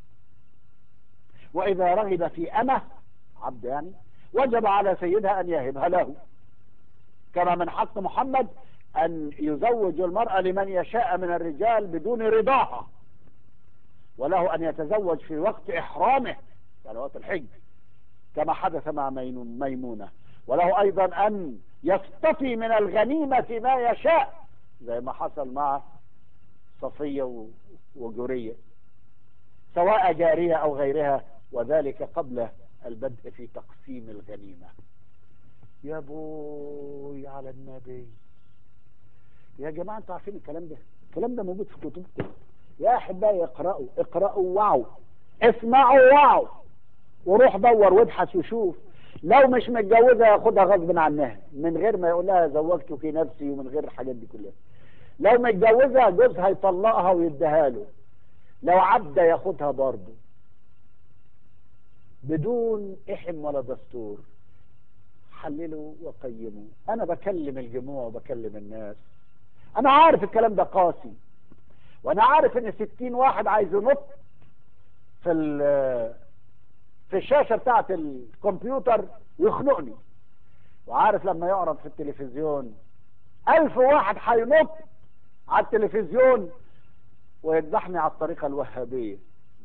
Speaker 2: وإذا رغب في أمه عبد يعني وجب على سيدها أن يهبها له كما من حق محمد أن يزوج المرأة لمن يشاء من الرجال بدون رضاها وله أن يتزوج في وقت إحرامه يعني وقت الحج كما حدث مع ميمون- ميمونة وله أيضا أن يصطفي من الغنيمة ما يشاء زي ما حصل مع صفية و- وجورية سواء جارية أو غيرها وذلك قبل البدء في تقسيم الغنيمة يا بوي على النبي يا جماعة انتوا عارفين الكلام ده الكلام ده موجود في كتبكم يا أحبائي اقرأوا اقرأوا وعوا اسمعوا وعوا وروح دور وابحث وشوف لو مش متجوزة ياخدها غصب عنها من غير ما يقول لها زوجتك نفسي ومن غير الحاجات دي كلها لو متجوزة جوزها يطلقها ويديها له لو عبدة ياخدها برضه بدون إحم ولا دستور حللوا وقيموا أنا بكلم الجموع وبكلم الناس أنا عارف الكلام ده قاسي وأنا عارف إن ستين واحد عايز ينط في ال- في الشاشة بتاعة الكمبيوتر ويخنقني وعارف لما يعرض في التلفزيون ألف واحد هينط على التلفزيون ويذبحني على الطريقة الوهابية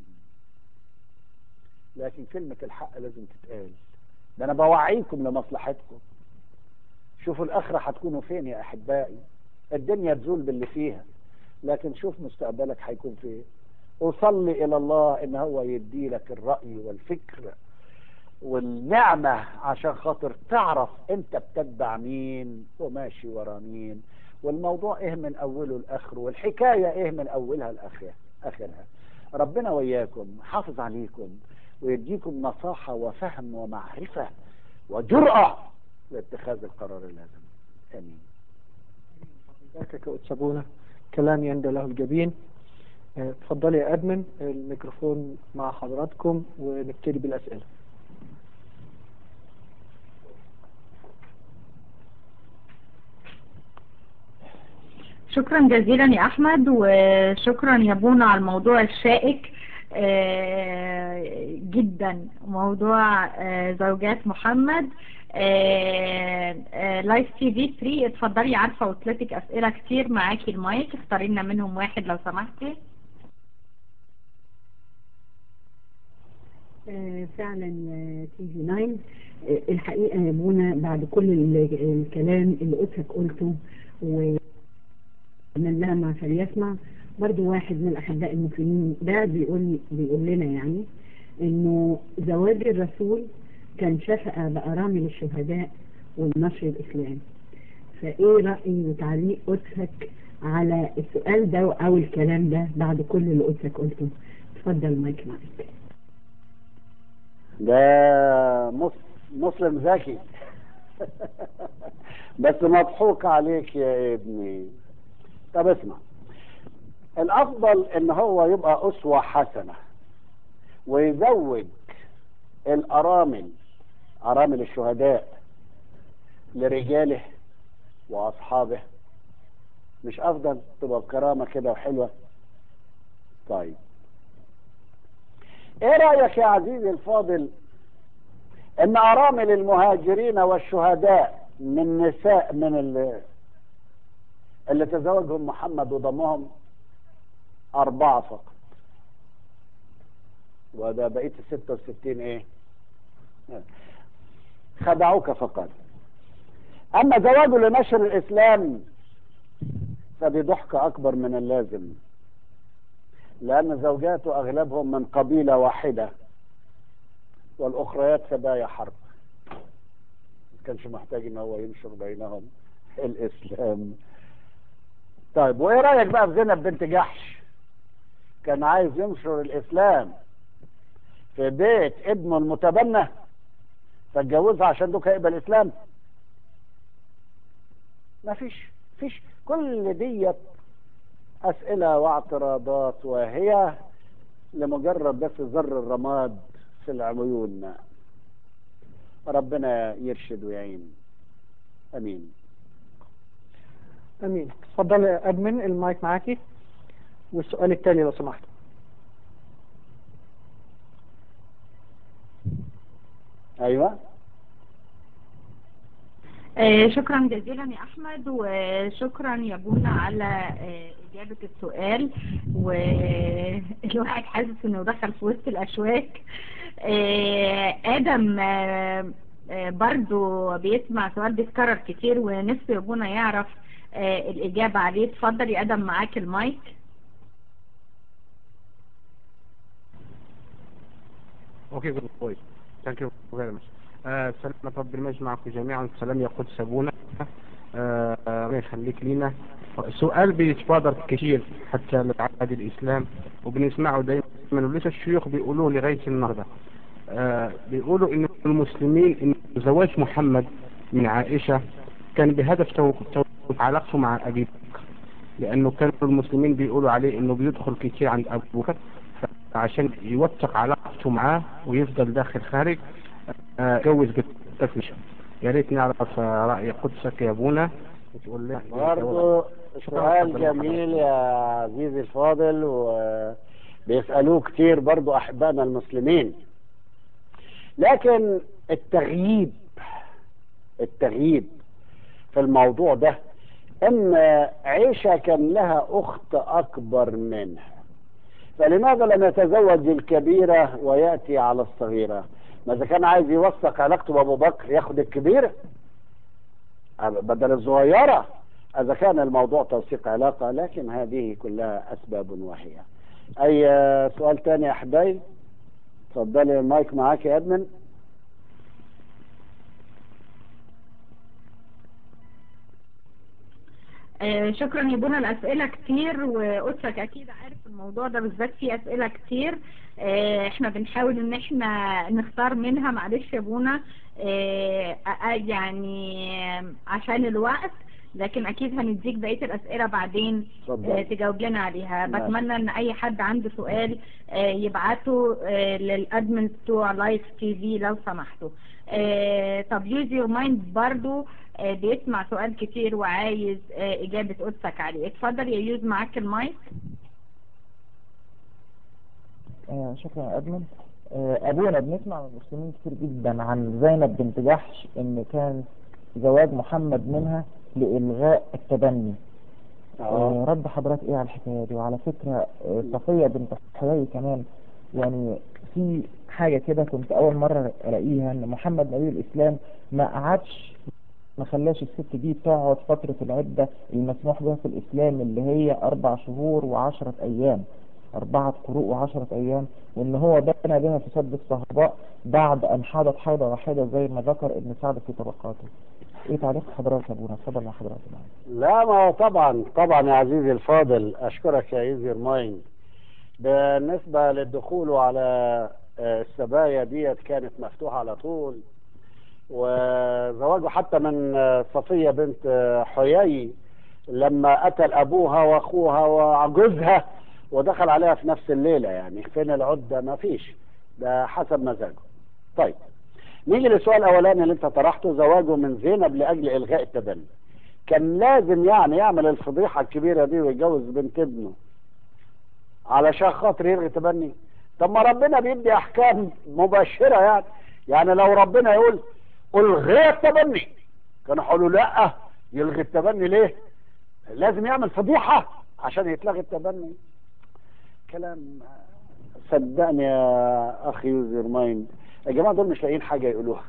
Speaker 2: لكن كلمة الحق لازم تتقال ده أنا بوعيكم لمصلحتكم شوفوا الآخرة هتكونوا فين يا أحبائي الدنيا تزول باللي فيها لكن شوف مستقبلك هيكون فين وصلي الى الله ان هو يدي لك الرأي والفكر والنعمة عشان خاطر تعرف انت بتتبع مين وماشي ورا مين والموضوع ايه من اوله لاخره والحكاية ايه من اولها لاخرها اخرها ربنا وياكم حافظ عليكم ويديكم نصاحة وفهم ومعرفة وجرأة لاتخاذ القرار اللازم امين
Speaker 1: باركك يا أتسابونا كلام يندى له الجبين آه، اتفضلي يا أدمن الميكروفون مع حضراتكم ونبتدي بالأسئلة
Speaker 3: شكرا جزيلا يا أحمد وشكرا يا بونا على الموضوع الشائك آه، جدا موضوع آه، زوجات محمد لايف تي في 3 اتفضلي عارفة وصلتك أسئلة كتير معاكي المايك اختاري لنا منهم واحد لو سمحتي
Speaker 5: آه، فعلا تي في 9 آه، الحقيقة يا منى بعد كل ال- الكلام اللي قلتك قلته ومن لها ما فليسمع برضو واحد من الأحباء المسلمين ده بيقول بيقول لنا يعني إنه زواج الرسول كان شفقة بأرامل الشهداء والنشر الإسلام فإيه رأي وتعليق قدسك على السؤال ده أو الكلام ده بعد كل اللي قدسك قلته اتفضل مايك معاك
Speaker 2: ده مس- مسلم ذكي بس مضحوك عليك يا ابني طب اسمع الافضل ان هو يبقى اسوة حسنة ويزوج الارامل ارامل الشهداء لرجاله واصحابه مش افضل تبقى بكرامة كده وحلوة طيب ايه رأيك يا عزيزي الفاضل ان ارامل المهاجرين والشهداء من نساء من اللي, اللي تزوجهم محمد وضمهم اربعة فقط وده بقية الستة وستين ايه خدعوك فقط اما زواجه لنشر الاسلام فدي ضحكة اكبر من اللازم لأن زوجاته أغلبهم من قبيلة واحدة والأخريات سبايا حرب ما كانش محتاج إن هو ينشر بينهم الإسلام طيب وإيه رأيك بقى في زينب بنت جحش كان عايز ينشر الإسلام في بيت ابنه المتبنى فاتجوزها عشان دوك هيقبل الإسلام ما فيش فيش كل ديت أسئلة واعتراضات وهي لمجرد بس زر الرماد في العيون ربنا يرشد ويعين أمين
Speaker 1: أمين اتفضل يا أدمن المايك معاكي والسؤال التالي لو سمحت
Speaker 2: أيوة
Speaker 3: آه، شكرا جزيلا يا احمد وشكرا يا بونا على آه، اجابة السؤال والواحد حاسس انه دخل في وسط الاشواك آه، ادم آه، آه، برضو بيسمع سؤال بيتكرر كتير ونفسه يا بونا يعرف آه، الاجابة عليه اتفضل يا ادم معاك المايك
Speaker 6: Okay, good boy. Thank you very much. آه سلامة رب المجد معكم جميعا سلام يا قدس أبونا آه الله يخليك لينا سؤال بيتبادر كثير حتى لعهد الإسلام وبنسمعه دايما ولسه الشيوخ بيقولوه لغاية النهاردة آه بيقولوا إن المسلمين إن زواج محمد من عائشة كان بهدف توقف علاقته مع أبي بكر لأنه كانوا المسلمين بيقولوا عليه إنه بيدخل كتير عند أبو بكر عشان يوثق علاقته معاه ويفضل داخل خارج آه، جوز بالتفليش يا ريت نعرف آه، رأي قدسك يا ابونا وتقول لنا
Speaker 2: برضو سؤال جميل يا عزيزي الفاضل وبيسألوه كتير برضو أحبائنا المسلمين لكن التغييب التغييب في الموضوع ده ان عيشة كان لها اخت اكبر منها فلماذا لم يتزوج الكبيرة ويأتي على الصغيرة ما اذا كان عايز يوثق علاقته بابو بكر ياخد الكبيرة بدل الصغيرة إذا كان الموضوع توثيق علاقة لكن هذه كلها أسباب واهية أي سؤال تاني يا أحبائي اتفضلي المايك معاك يا ادمن
Speaker 3: آه، شكرا يا بونا الأسئلة كتير وقدسك أكيد عارف الموضوع ده بالذات فيه أسئلة كتير آه، احنا بنحاول ان احنا نختار منها معلش يا بونا آه، آه، يعني عشان الوقت لكن اكيد هنديك بقية الاسئلة بعدين آه،
Speaker 2: اتفضل
Speaker 3: تجاوب لنا عليها
Speaker 2: ماشي.
Speaker 3: بتمنى ان اي حد عنده سؤال آه، يبعته آه، للادمن بتوع لايف تي في لو سمحتوا آه، طب يوز يور مايند برضو آه، بيسمع سؤال كتير وعايز آه، اجابة قدسك عليه اتفضل يا يوز معاك المايك
Speaker 4: آه، شكرا يا أدمن آه، أبونا بنسمع من المسلمين كتير جدا عن زينب بنت جحش إن كان زواج محمد منها لإلغاء التبني
Speaker 2: اه
Speaker 4: آه، رد حضرتك إيه على الحكاية دي وعلى فكرة آه، صفية بنت حيي كمان يعني في حاجة كده كنت أول مرة ألاقيها إن محمد نبي الإسلام ما قعدش ما خلاش الست دي تقعد فترة العدة المسموح بها في الإسلام اللي هي أربع شهور وعشرة أيام أربعة قروء وعشرة أيام وإن هو بنى بها في سد الصهباء بعد أن حاضت حيضة واحدة زي ما ذكر ابن سعد في طبقاته. إيه تعليق حضرتك يا أبونا؟ اتفضل مع حضرتك معايا.
Speaker 2: لا ما هو طبعا طبعا يا عزيزي الفاضل اشكرك يا يوزر مايند بالنسبة للدخول على آه، السبايا ديت كانت مفتوحة على طول وزواجه حتى من آه، صفية بنت آه، حيي لما قتل أبوها وأخوها وجوزها ودخل عليها في نفس الليلة يعني فين العدة ما فيش ده حسب مزاجه طيب نيجي للسؤال الأولاني اللي أنت طرحته زواجه من زينب لأجل إلغاء التبني كان لازم يعني يعمل الفضيحة الكبيرة دي ويتجوز بنت ابنه علشان خاطر يلغي تبني طب ما ربنا بيدي احكام مباشرة يعني يعني لو ربنا يقول الغي التبني كانوا يقولوا لا يلغي التبني ليه لازم يعمل فضيحة عشان يتلغي التبني كلام صدقني يا اخي يوزر مايند يا جماعة دول مش لاقيين حاجة يقولوها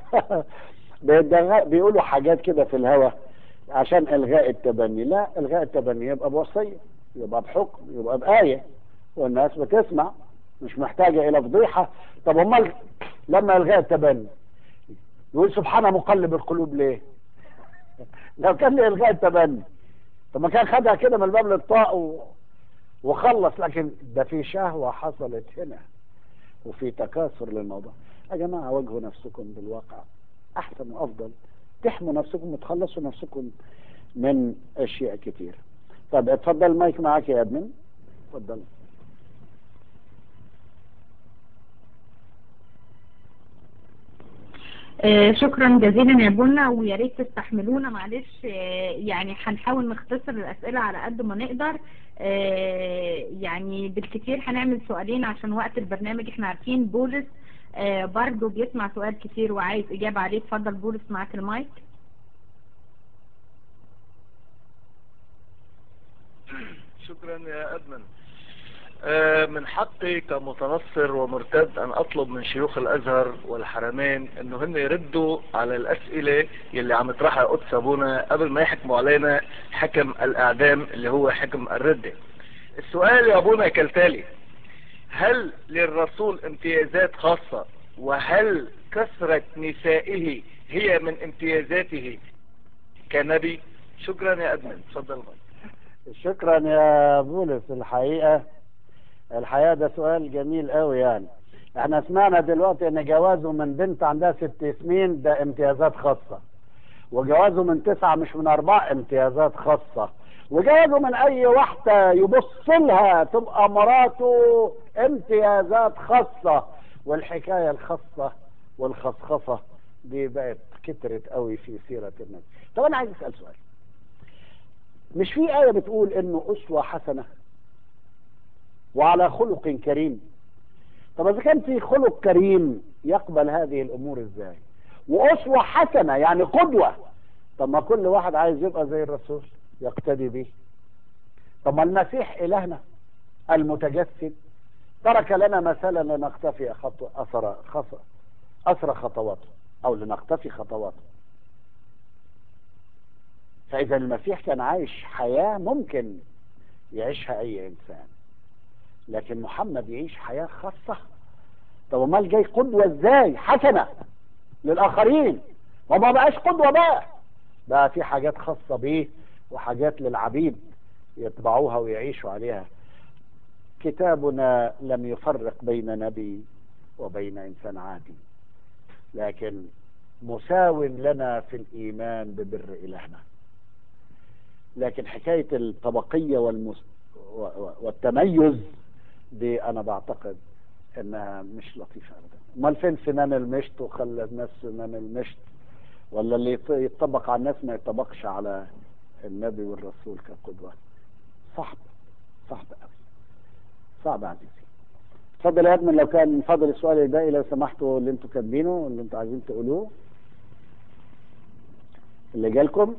Speaker 2: بيدغ- بيقولوا حاجات كده في الهوا عشان الغاء التبني لا الغاء التبني يبقى بوصيه يبقى بحكم يبقى بآية والناس بتسمع مش محتاجة إلى فضيحة طب أمال لما الغاء التبني يقول سبحانه مقلب القلوب ليه؟ لو كان لإلغاء التبني طب ما كان خدها كده من الباب للطاق و... وخلص لكن ده في شهوة حصلت هنا وفي تكاثر للموضوع يا جماعة واجهوا نفسكم بالواقع أحسن وأفضل تحموا نفسكم وتخلصوا نفسكم من أشياء كتير طب اتفضل المايك معاك يا ادمن اتفضل
Speaker 3: آه، شكرا جزيلا يا بونا ويا ريت تستحملونا معلش آه، يعني هنحاول نختصر الأسئلة على قد ما نقدر آه، يعني بالكتير هنعمل سؤالين عشان وقت البرنامج احنا عارفين بولس آه، برضو بيسمع سؤال كتير وعايز إجابة عليه اتفضل بولس معاك المايك
Speaker 7: شكرا يا أدمن آه، من حقي كمتنصر ومرتد أن أطلب من شيوخ الأزهر والحرمين أنه هن يردوا على الأسئلة يلي عم يطرحها قدس أبونا قبل ما يحكموا علينا حكم الإعدام اللي هو حكم الردة السؤال يا أبونا كالتالي هل للرسول امتيازات خاصة وهل كثرة نسائه هي من امتيازاته كنبي شكرا يا أدمن تفضل
Speaker 2: شكرا يا بولس الحقيقة الحقيقة ده سؤال جميل قوي يعني احنا سمعنا دلوقتي ان جوازه من بنت عندها ست سنين ده امتيازات خاصة وجوازه من تسعة مش من أربعة امتيازات خاصة وجوازه من أي واحدة يبص لها تبقى مراته امتيازات خاصة والحكاية الخاصة والخصخصة دي بقت كترت قوي في سيرة النبي طب أنا عايز أسأل سؤال مش في آية بتقول إنه أسوة حسنة وعلى خلق كريم طب إذا كان في خلق كريم يقبل هذه الأمور إزاي وأسوة حسنة يعني قدوة طب ما كل واحد عايز يبقى زي الرسول يقتدي به طب ما المسيح إلهنا المتجسد ترك لنا مثلا لنقتفي خطو أثر خطو أثر خطواته أو لنقتفي خطواته فإذا المسيح كان عايش حياة ممكن يعيشها أي إنسان لكن محمد يعيش حياة خاصة طب امال جاي قدوة ازاي حسنة للآخرين وما بقاش قدوة بقى بقى في حاجات خاصة بيه وحاجات للعبيد يتبعوها ويعيشوا عليها كتابنا لم يفرق بين نبي وبين إنسان عادي لكن مساو لنا في الإيمان ببر إلهنا لكن حكاية الطبقية والمس... و- و- والتميز دي أنا بعتقد إنها مش لطيفة أبدا أمال فين سنان المشط وخلى الناس سنان المشط ولا اللي يط- يطبق على الناس ما يطبقش على النبي والرسول كقدوة صعب صعب أوي صعب عزيزي اتفضل يا ادمن لو كان فاضل السؤال الباقي لو سمحتوا اللي انتوا كاتبينه اللي انتوا عايزين تقولوه اللي جالكم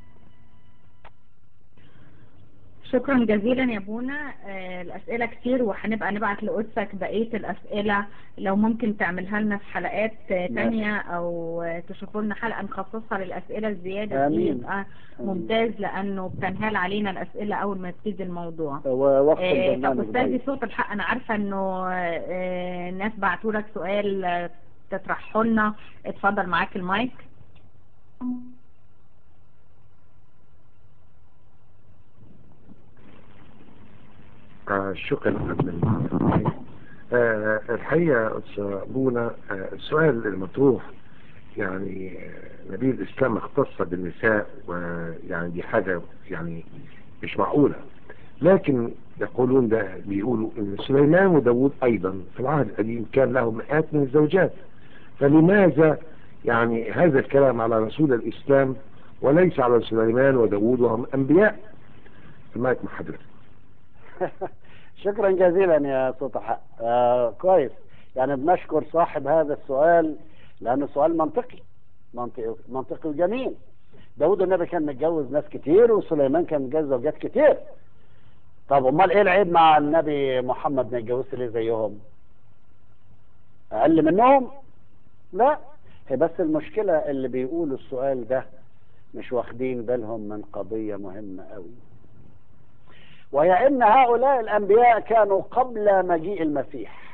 Speaker 3: شكرا جزيلا يا بونا آه، الأسئلة كتير وهنبقى نبعت لقدسك بقية الأسئلة لو ممكن تعملها لنا في حلقات آه،
Speaker 2: ماشي.
Speaker 3: تانية أو آه، تشوفوا لنا حلقة نخصصها للأسئلة الزيادة دي
Speaker 2: آمين.
Speaker 3: يبقى
Speaker 2: آمين.
Speaker 3: ممتاز لأنه بتنهال علينا الأسئلة أول ما يبتدي الموضوع
Speaker 2: هو وقت
Speaker 3: آه،
Speaker 2: البرنامج
Speaker 3: طب أستاذي
Speaker 2: ضيق.
Speaker 3: صوت الحق أنا عارفة إنه آه، ناس بعتوا لك سؤال آه، تطرحه لنا اتفضل معاك المايك
Speaker 8: آه شكرا أدمن آه الحقيقة أستاذ أبونا آه السؤال المطروح يعني آه، نبي الإسلام اختص بالنساء ويعني دي حاجة يعني مش معقولة لكن يقولون ده بيقولوا ان سليمان وداود ايضا في العهد القديم كان له مئات من الزوجات فلماذا يعني هذا الكلام على رسول الاسلام وليس على سليمان وداود وهم انبياء المايك مع حضرتك
Speaker 2: شكرا جزيلا يا صوت حق آه كويس يعني بنشكر صاحب هذا السؤال لأنه سؤال منطقي منطقي منطقي وجميل داود النبي كان متجوز ناس كتير وسليمان كان متجوز زوجات كتير طب امال ايه العيب مع النبي محمد ما يتجوزش ليه زيهم اقل منهم لا هي بس المشكلة اللي بيقولوا السؤال ده مش واخدين بالهم من قضية مهمة قوي وهي ان هؤلاء الانبياء كانوا قبل مجيء المسيح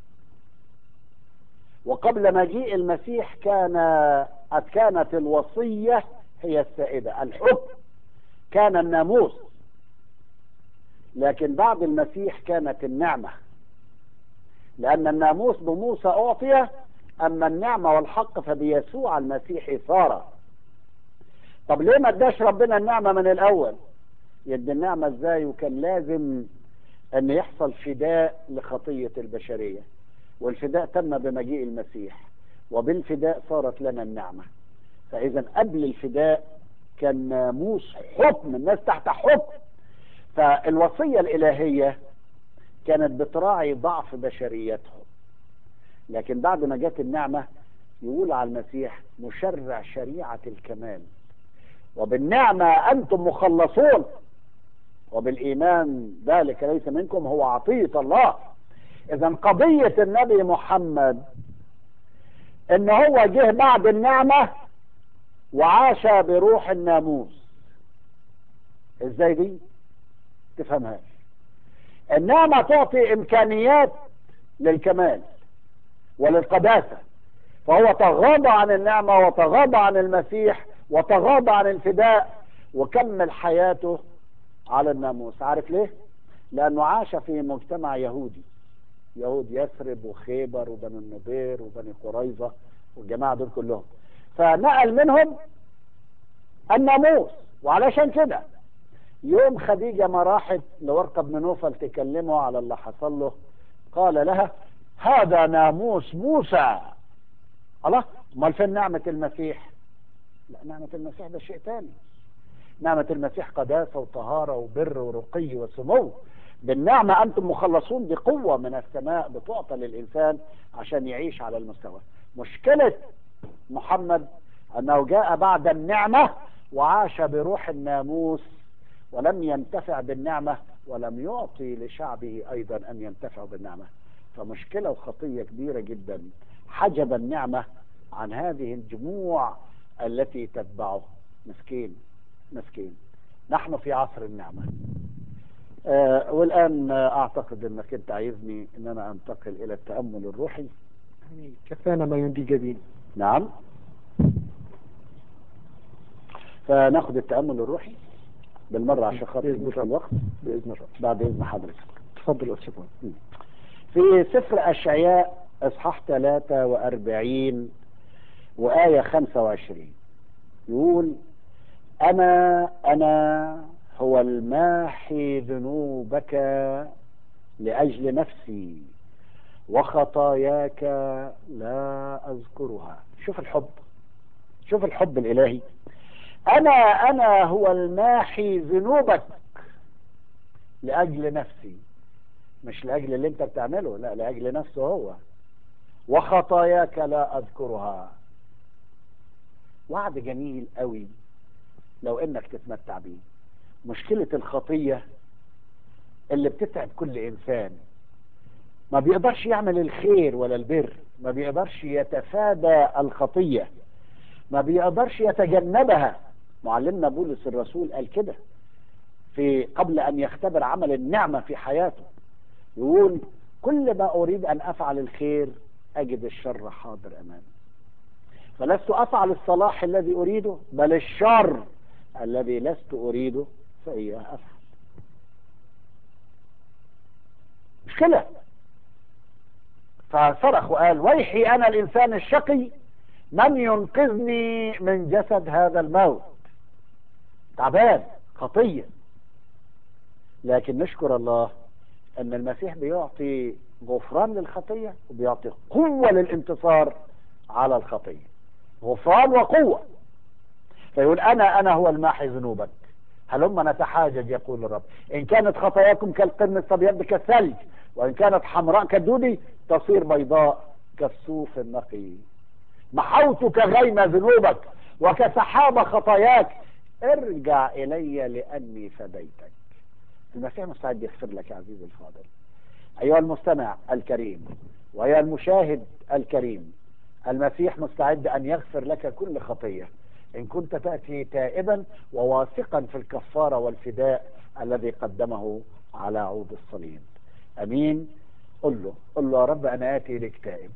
Speaker 2: وقبل مجيء المسيح كان كانت الوصية هي السائدة الحكم كان الناموس لكن بعد المسيح كانت النعمة لأن الناموس بموسى أعطي أما النعمة والحق فبيسوع المسيح صار طب ليه ما اداش ربنا النعمة من الأول يدي النعمة ازاي وكان لازم أن يحصل فداء لخطية البشرية والفداء تم بمجيء المسيح وبالفداء صارت لنا النعمة فإذا قبل الفداء كان ناموس حكم الناس تحت حكم فالوصية الإلهية كانت بتراعي ضعف بشريتهم لكن بعد ما جت النعمة يقول على المسيح مشرع شريعة الكمال وبالنعمة أنتم مخلصون وبالإيمان ذلك ليس منكم هو عطية الله إذا قضية النبي محمد إن هو جه بعد النعمة وعاش بروح الناموس إزاي دي؟ تفهمهاش النعمة تعطي إمكانيات للكمال وللقداسة فهو تغاضى عن النعمة وتغاضى عن المسيح وتغاضى عن الفداء وكمل حياته على الناموس عارف ليه؟ لأنه عاش في مجتمع يهودي يهود يثرب وخيبر وبني النضير وبني قريظة والجماعة دول كلهم فنقل منهم الناموس وعلشان كده يوم خديجة ما راحت لورقة بن نوفل تكلمه على اللي حصل له قال لها هذا ناموس موسى الله امال فين نعمة المسيح لا نعمة المسيح ده شيء تاني نعمة المسيح قداسة وطهارة وبر ورقي وسمو بالنعمة أنتم مخلصون بقوة من السماء بتعطى للإنسان عشان يعيش على المستوى مشكلة محمد أنه جاء بعد النعمة وعاش بروح الناموس ولم ينتفع بالنعمة ولم يعطي لشعبه أيضا أن ينتفعوا بالنعمة فمشكلة وخطية كبيرة جدا حجب النعمة عن هذه الجموع التي تتبعه مسكين مسكين نحن في عصر النعمة آه والآن آه، أعتقد أنك أنت عايزني أن أنا أنتقل إلى التأمل الروحي
Speaker 1: يعني كفانا ما يندي جبين
Speaker 2: نعم فناخد التأمل الروحي بالمرة عشان خاطر
Speaker 1: بإذن
Speaker 2: يدوك
Speaker 1: الله.
Speaker 2: الوقت
Speaker 1: بإذن الله
Speaker 2: بعد إذن حضرتك
Speaker 1: تفضل أستاذ بونا.
Speaker 2: في سفر أشعياء إصحاح 43 وآية 25 يقول أنا أنا هو الماحي ذنوبك لأجل نفسي وخطاياك لا أذكرها شوف الحب شوف الحب الإلهي أنا أنا هو الماحي ذنوبك لأجل نفسي مش لأجل اللي أنت بتعمله لا لأجل نفسه هو وخطاياك لا أذكرها وعد جميل قوي لو انك تتمتع بيه مشكلة الخطية اللي بتتعب كل انسان ما بيقدرش يعمل الخير ولا البر ما بيقدرش يتفادى الخطية ما بيقدرش يتجنبها معلمنا بولس الرسول قال كده في قبل ان يختبر عمل النعمة في حياته يقول كل ما اريد ان افعل الخير اجد الشر حاضر امامي فلست افعل الصلاح الذي اريده بل الشر الذي لست اريده فاياه افعل مشكلة فصرخ وقال ويحي انا الانسان الشقي من ينقذني من جسد هذا الموت تعبان خطية لكن نشكر الله ان المسيح بيعطي غفران للخطية وبيعطي قوة للانتصار على الخطية غفران وقوة فيقول أنا أنا هو الماحي ذنوبك هلما نتحاجج يقول الرب إن كانت خطاياكم كالقرمز فبيض كالثلج وإن كانت حمراء كالدودي تصير بيضاء كالصوف النقي محوت كغيم ذنوبك وكسحاب خطاياك ارجع إلي لأني فديتك المسيح مستعد يغفر لك يا عزيزي الفاضل أيها المستمع الكريم وأيها المشاهد الكريم المسيح مستعد أن يغفر لك كل خطية إن كنت تأتي تائبا وواثقا في الكفارة والفداء الذي قدمه على عود الصليب أمين قل له قل له يا رب أنا آتي لك تائب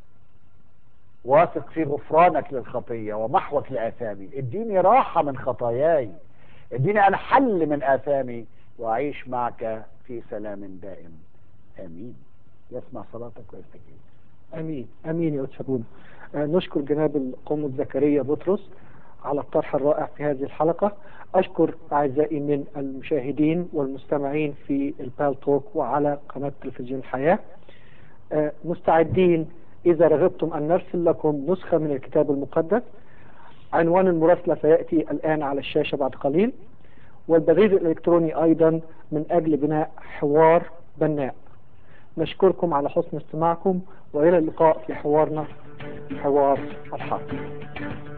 Speaker 2: واثق في غفرانك للخطية ومحوك لآثامي اديني راحة من خطاياي اديني أنا حل من آثامي وأعيش معك في سلام دائم آمين يسمع صلاتك ويستجيب
Speaker 1: امين امين يا استاذ بونا آه، نشكر جناب القوم زكريا بطرس على الطرح الرائع في هذه الحلقة أشكر أعزائي من المشاهدين والمستمعين في البال توك وعلى قناة تلفزيون الحياة آه، مستعدين إذا رغبتم أن نرسل لكم نسخة من الكتاب المقدس عنوان المراسلة سيأتي الآن على الشاشة بعد قليل والبريد الإلكتروني أيضا من أجل بناء حوار بناء نشكركم على حسن استماعكم وإلى اللقاء في حوارنا حوار الحق